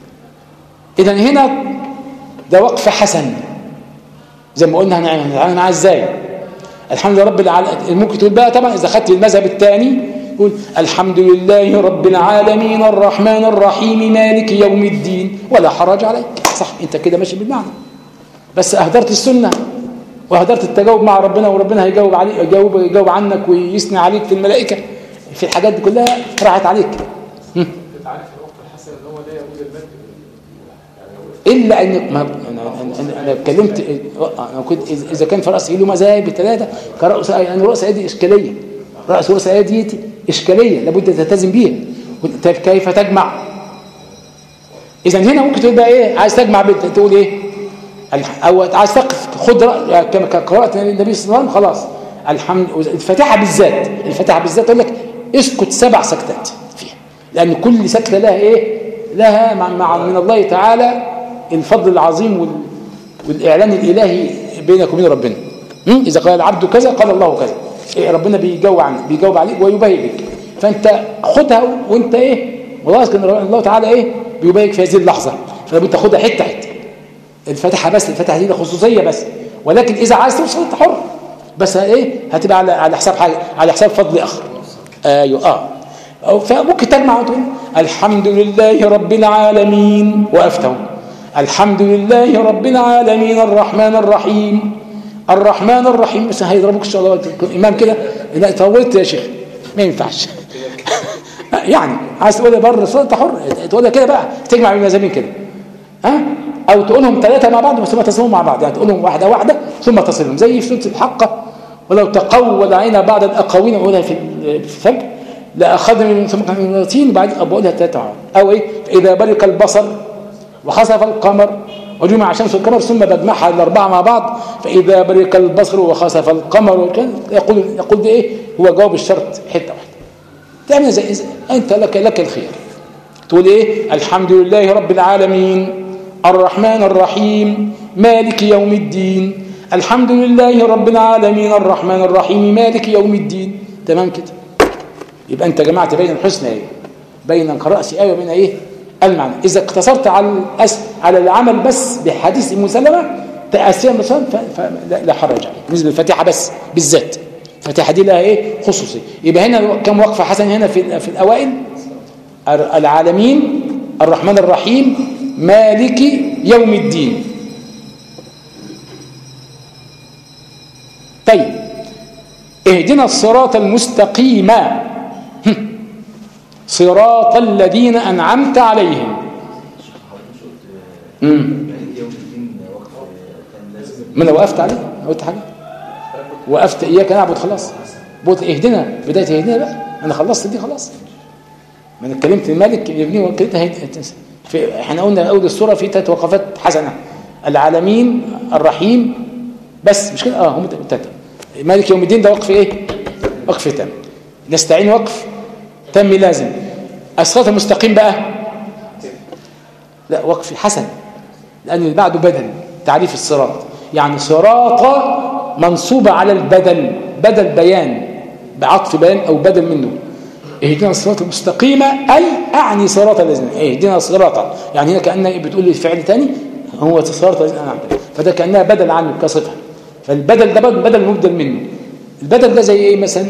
إذا هنا ده وقف حسن زي ما قلنا هنعمل معاه ازاي الحمد لله رب العالمين ممكن تقول بقى طبعا إذا خدت المذهب الثاني تقول الحمد لله رب العالمين الرحمن الرحيم مالك يوم الدين ولا حرج عليك صح انت كده ماشي بالمعنى بس اهدرت السنة واهدرت التجاوب مع ربنا وربنا هيجاوب عليك يجاوب, يجاوب عنك ويثني عليك في الملائكة في الحاجات دي كلها راحت عليك انت عارف الوقت الحسن ان هو لا يجوز المد الا ان ما انا انا اتكلمت انا كنت اذا كان في راس له مذاهب ثلاثه كراس يعني راس دي اشكاليه راس راس دي اشكاليه لابد تلتزم بيها كيف تجمع اذا هنا ممكن تقول بقى ايه عايز تجمع تقول ايه او عايز تقف خد كما قراءه النبي صلى الله عليه وسلم خلاص الحمد الفاتحه بالذات الفاتحه بالذات تقول لك اسكت سبع سكتات فيها لان كل سكته لها ايه لها مع, مع من الله تعالى الفضل العظيم وال والاعلان الالهي بينك وبين ربنا اذا قال العبد كذا قال الله كذا إيه ربنا بيجاوب عنك بيجاوب عليك ويباهي بك فانت خدها وانت ايه والله كان الله تعالى ايه بيباهيك في هذه اللحظه فلابد تاخدها حته حته الفاتحه بس الفاتحه دي خصوصيه بس ولكن اذا عايز توصل انت حر بس ايه هتبقى على على حساب حاجه على حساب فضل اخر ايوه اه فممكن تجمع وتقول الحمد لله رب العالمين وقفته الحمد لله رب العالمين الرحمن الرحيم الرحمن الرحيم بس هيضربوك ان شاء الله امام كده لا طولت يا شيخ ما ينفعش يعني عايز تقولها بره انت حر تقولها كده بقى تجمع بين المذاهبين كده ها او تقولهم ثلاثه مع بعض ثم تصلهم مع بعض يعني تقولهم واحده واحده ثم تصلهم زي في سوره الحقه ولو تقول علينا بعض الاقاويل اقولها في الفجر لاخذنا من ثم مرتين وبعدين بقولها ثلاثه مع بعض او ايه فاذا برق البصر وخسف القمر وجمع الشمس والقمر ثم بجمعها الاربعه مع بعض فاذا برق البصر وخسف القمر يقول يقول ده ايه هو جواب الشرط حته واحده تعمل زي انت لك لك الخير تقول ايه الحمد لله رب العالمين الرحمن الرحيم مالك يوم الدين الحمد لله رب العالمين الرحمن الرحيم مالك يوم الدين تمام كده يبقى انت جمعت بين الحسنى ايه بين قراءة آية وبين ايه المعنى اذا اقتصرت على الأس... على العمل بس بحديث ام سلمة تأسيا مثلا فلا حرج عليه بالنسبه للفاتحه بس بالذات الفاتحه دي لها ايه خصوصي يبقى هنا كم وقفه حسن هنا في في الاوائل العالمين الرحمن الرحيم مالك يوم الدين طيب اهدنا الصراط المستقيم صراط الذين أنعمت عليهم امم ما انا وقفت عليه قلت حاجه وقفت اياك نعبد خلاص بقول اهدنا بدايه اهدنا بقى انا خلصت دي خلاص ما انا اتكلمت الملك ابني وكلتها في احنا قلنا اول السوره في ثلاث وقفات حسنه العالمين الرحيم بس مش كده اه هم ثلاثه مالك يوم الدين ده وقف ايه وقف تام نستعين وقف تم لازم الصراط المستقيم بقى لا وقف حسن لان اللي بعده بدل تعريف الصراط يعني صراط منصوبه على البدل بدل بيان بعطف بيان او بدل منه اهدنا الصراط المستقيم اي اعني صراط الذين اهدنا الصراط يعني هنا كانك بتقول لي فعل ثاني هو صراط الذين انعمت فده كانها بدل عنه كصفه فالبدل ده بدل مبدل منه البدل ده زي ايه مثلا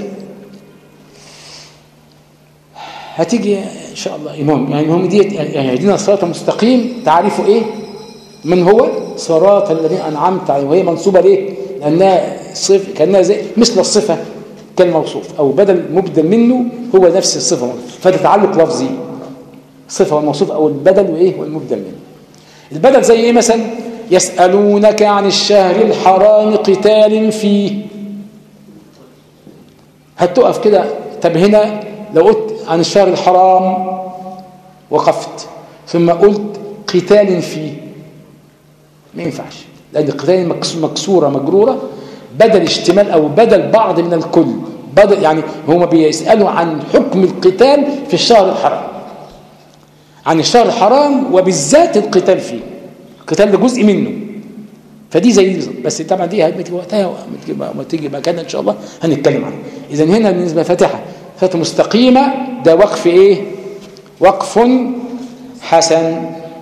هتيجي ان شاء الله المهم يعني المهم ديت يعني اهدنا الصراط المستقيم تعريفه ايه من هو صراط الذين انعمت عليهم وهي منصوبه ليه لانها صف كانها زي مثل الصفه كالموصوف او بدل مبدل منه هو نفس الصفه فده تعلق لفظي صفه والموصوف او البدل وايه والمبدل منه البدل زي ايه مثلا يسالونك عن الشهر الحرام قتال فيه هتقف كده طب هنا لو قلت عن الشهر الحرام وقفت ثم قلت قتال فيه ما ينفعش لأن القتال مكسورة مجرورة بدل اشتمال أو بدل بعض من الكل بدل يعني هما بيسألوا عن حكم القتال في الشهر الحرام عن الشهر الحرام وبالذات القتال فيه القتال ده جزء منه فدي زي دي بس طبعا دي هتيجي وقتها وما تيجي مكانها ان شاء الله هنتكلم عنها اذا هنا بالنسبه لفاتحه فاتحه مستقيمه ده وقف ايه وقف حسن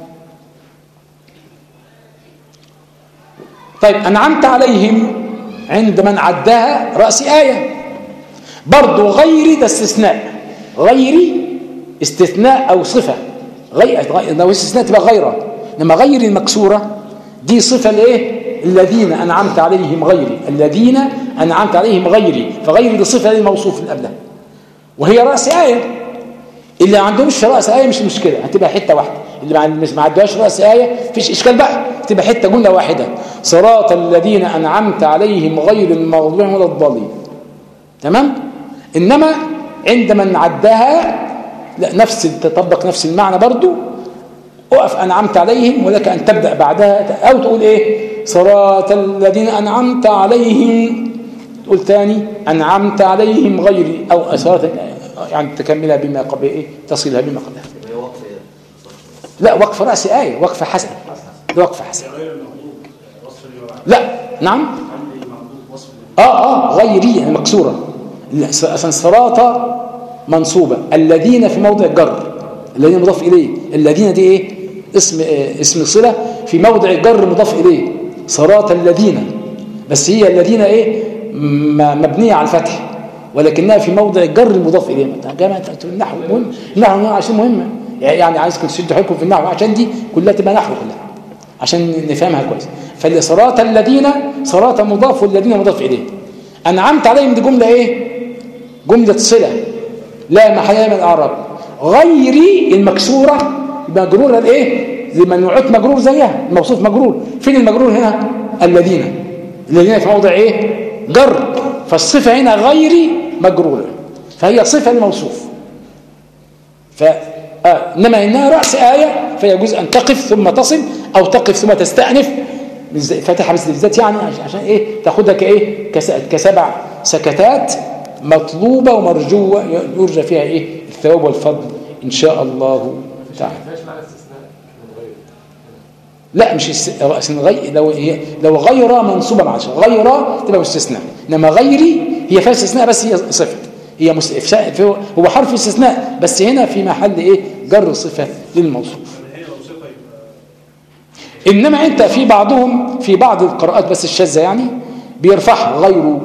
طيب انعمت عليهم عند من عداها راس ايه برضه غيري ده استثناء غيري استثناء او صفه غير لو استثناء تبقى غيره انما غير المكسوره دي صفه لايه الذين انعمت عليهم غيري الذين انعمت عليهم غيري فغيري دي صفه للموصوف اللي قبلها وهي راس ايه اللي ما عندهمش راس ايه مش مشكله هتبقى حته واحده اللي ما عندهاش راس ايه مفيش اشكال بقى تبقى حته جمله واحده صراط الذين انعمت عليهم غير المغضوب ولا الضالين تمام انما عند من عدها لا نفس تطبق نفس المعنى برضو اقف انعمت عليهم ولك ان تبدا بعدها او تقول ايه صراط الذين انعمت عليهم تقول ثاني انعمت عليهم غيري او صراط يعني تكملها بما قبل ايه تصلها بما قبلها لا وقف راس ايه وقف حسن ده وقف حسن لا نعم اه اه غيري يعني مكسوره اصلا صراط منصوبه الذين في موضع جر الذين مضاف اليه الذين دي ايه اسم إيه اسم صله في موضع جر مضاف اليه صراط الذين بس هي الذين ايه مبنيه على الفتح ولكنها في موضع جر المضاف اليه جماعه النحو مهم النحو عشان مهمه يعني عايزكم تشدوا حيلكم في النحو عشان دي كلها تبقى نحو كلها عشان نفهمها كويس فالصراط الذين صراط مضاف والذين مضاف اليه انعمت عليهم دي جمله ايه جمله صله لا محل من الاعراب غيري المكسوره مجرورة الايه زي منوعات مجرور زيها الموصوف مجرور فين المجرور هنا الذين الذين في موضع ايه جر فالصفة هنا غير مجرورة فهي صفة الموصوف ف آه. إنما إنها رأس آية فيجوز أن تقف ثم تصل أو تقف ثم تستأنف فتح بس بالذات يعني عشان إيه تاخدها كإيه كسبع سكتات مطلوبة ومرجوة يرجى فيها إيه الثواب والفضل إن شاء الله تعالى لا مش الس... غير لو هي لو غير منصوبه مع غير تبقى مستثناء انما غيري هي فيها استثناء بس هي صفه هي مس... هو حرف استثناء بس هنا في محل ايه جر صفه للموصوف انما انت في بعضهم في بعض القراءات بس الشاذه يعني بيرفعها غيره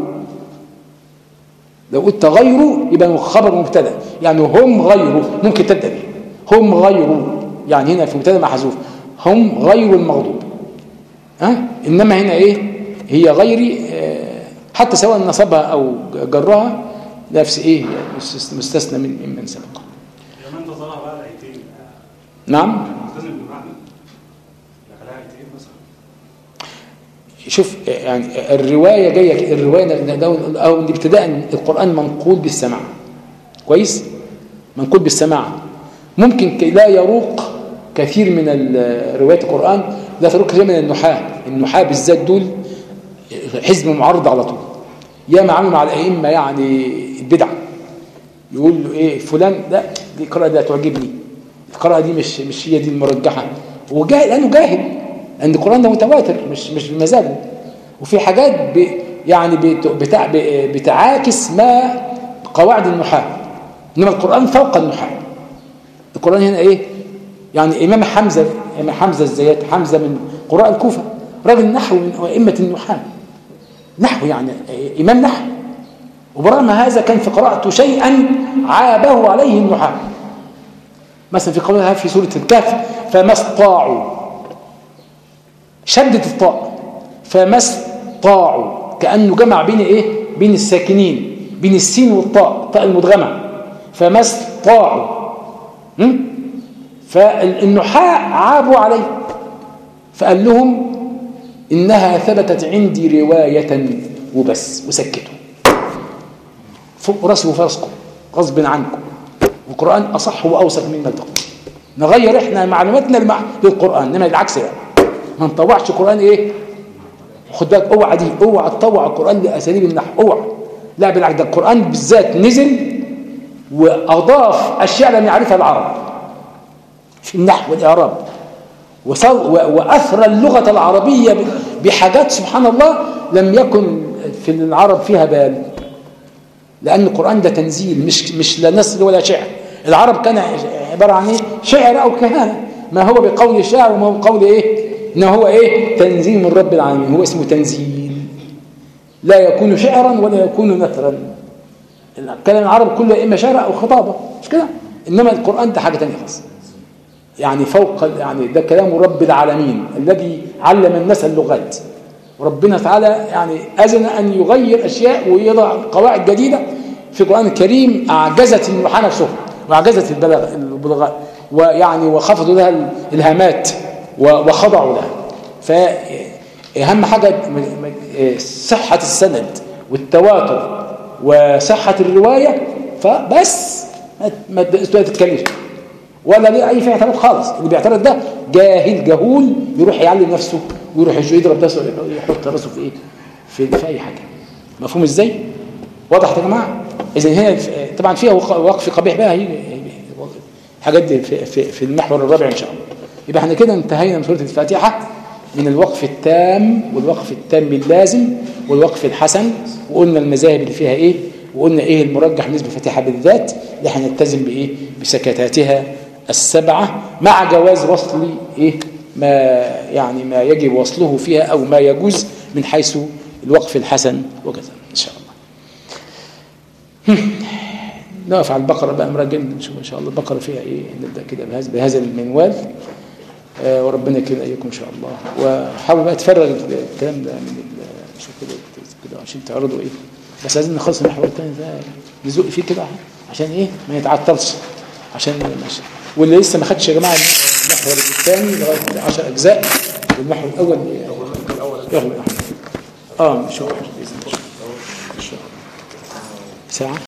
لو قلت غيره يبقى خبر مبتدا يعني هم غيره ممكن تبدا به هم غيره يعني هنا في مبتدا محذوف هم غير المغضوب ها أه؟ انما هنا ايه هي غيري آه حتى سواء نصبها او جرها نفس ايه مستثنى من ممن سبق من تظهرها بقى الايتين نعم ملتزم بالمعنى دخلها ايتين مثلا شوف يعني الروايه جايه الروايه او ابتداء القران منقول بالسماع كويس منقول بالسماع ممكن لا يروق كثير من روايات القرآن لا تروق كثير من النحاة النحاة بالذات دول حزب معارض على طول يا ما عملوا مع الأئمة يعني البدع يقول له ايه فلان لا دي القراءة دي تعجبني القراءة دي مش مش هي دي المرجحة هو جاهل لأنه جاهل لأن القرآن ده متواتر مش مش بمزاجه وفي حاجات ب يعني بتاع بتعاكس ما قواعد النحاة إنما القرآن فوق النحاة القرآن هنا ايه يعني إمام حمزة إمام حمزة الزيات حمزة من قراء الكوفة راجل نحو من أئمة النحاة نحو يعني إمام نحو وبرغم هذا كان في قراءته شيئا عابه عليه النحاة مثلا في قولها في سورة الكهف فما استطاعوا شدت الطاء فما استطاعوا كأنه جمع بين إيه بين الساكنين بين السين والطاء الطاء المدغمة فما استطاعوا فالنحاة عابوا عليه فقال لهم إنها ثبتت عندي رواية وبس وسكتوا فوق راسي وفرسكم غصب عنكم القرآن أصح وأوثق مما تقول نغير إحنا معلوماتنا المع... للقرآن إنما العكس يعني ما نطوعش القرآن إيه خد بالك اوعى دي اوعى تطوع القرآن لأساليب النحو اوعى لا بالعكس ده القرآن بالذات نزل وأضاف أشياء لم يعرفها العرب في النحو والإعراب وأثرى اللغة العربية بحاجات سبحان الله لم يكن في العرب فيها بال لأن القرآن ده تنزيل مش مش لا نثر ولا شعر العرب كان عبارة عن ايه شعر أو كهانة ما هو بقول الشاعر وما هو بقول إيه إنه هو إيه تنزيل من رب العالمين هو اسمه تنزيل لا يكون شعرا ولا يكون نثرا كلام العرب كله إما شعر أو خطابة مش كده إنما القرآن ده حاجة تانية خالص يعني فوق يعني ده كلام رب العالمين الذي علم الناس اللغات وربنا تعالى يعني أذن أن يغير أشياء ويضع قواعد جديدة في القرآن الكريم أعجزت النحاة نفسهم وأعجزت البلاغ البلغاء ويعني وخفضوا لها الهامات وخضعوا لها فأهم حاجة صحة السند والتواتر وصحة الرواية فبس ما تتكلمش ولا ليه اي فيها اعتراض خالص اللي بيعترض ده جاهل جهول يروح يعلم نفسه ويروح يضرب نفسه يحط راسه في ايه في, في اي حاجه مفهوم ازاي واضح يا جماعه اذا هنا طبعا فيها وقف قبيح بقى هي الحاجات دي في, في, في المحور الرابع ان شاء الله يبقى احنا كده انتهينا من سوره الفاتحه من الوقف التام والوقف التام اللازم والوقف الحسن وقلنا المذاهب اللي فيها ايه وقلنا ايه المرجح بالنسبه للفاتحه بالذات اللي احنا نلتزم بايه بسكتاتها السبعة مع جواز وصل إيه ما يعني ما يجب وصله فيها أو ما يجوز من حيث الوقف الحسن وكذا إن شاء الله نقف على البقرة بقى مراجع نشوف إن شاء الله البقرة فيها إيه نبدأ كده بهذا بهذا المنوال آه وربنا يكرم أيكم إن شاء الله وحاول بقى تفرغ الكلام ده من شوف كده كده عشان تعرضوا إيه بس لازم نخلص المحور الثاني ده نزق فيه كده عشان إيه ما يتعطلش عشان ماشي واللي لسه ما خدش يا جماعه المحور الثاني لغايه 10 اجزاء والمحور الاول يغلق احمد اه ان شاء الله باذن الله إن شاء الله. ساعه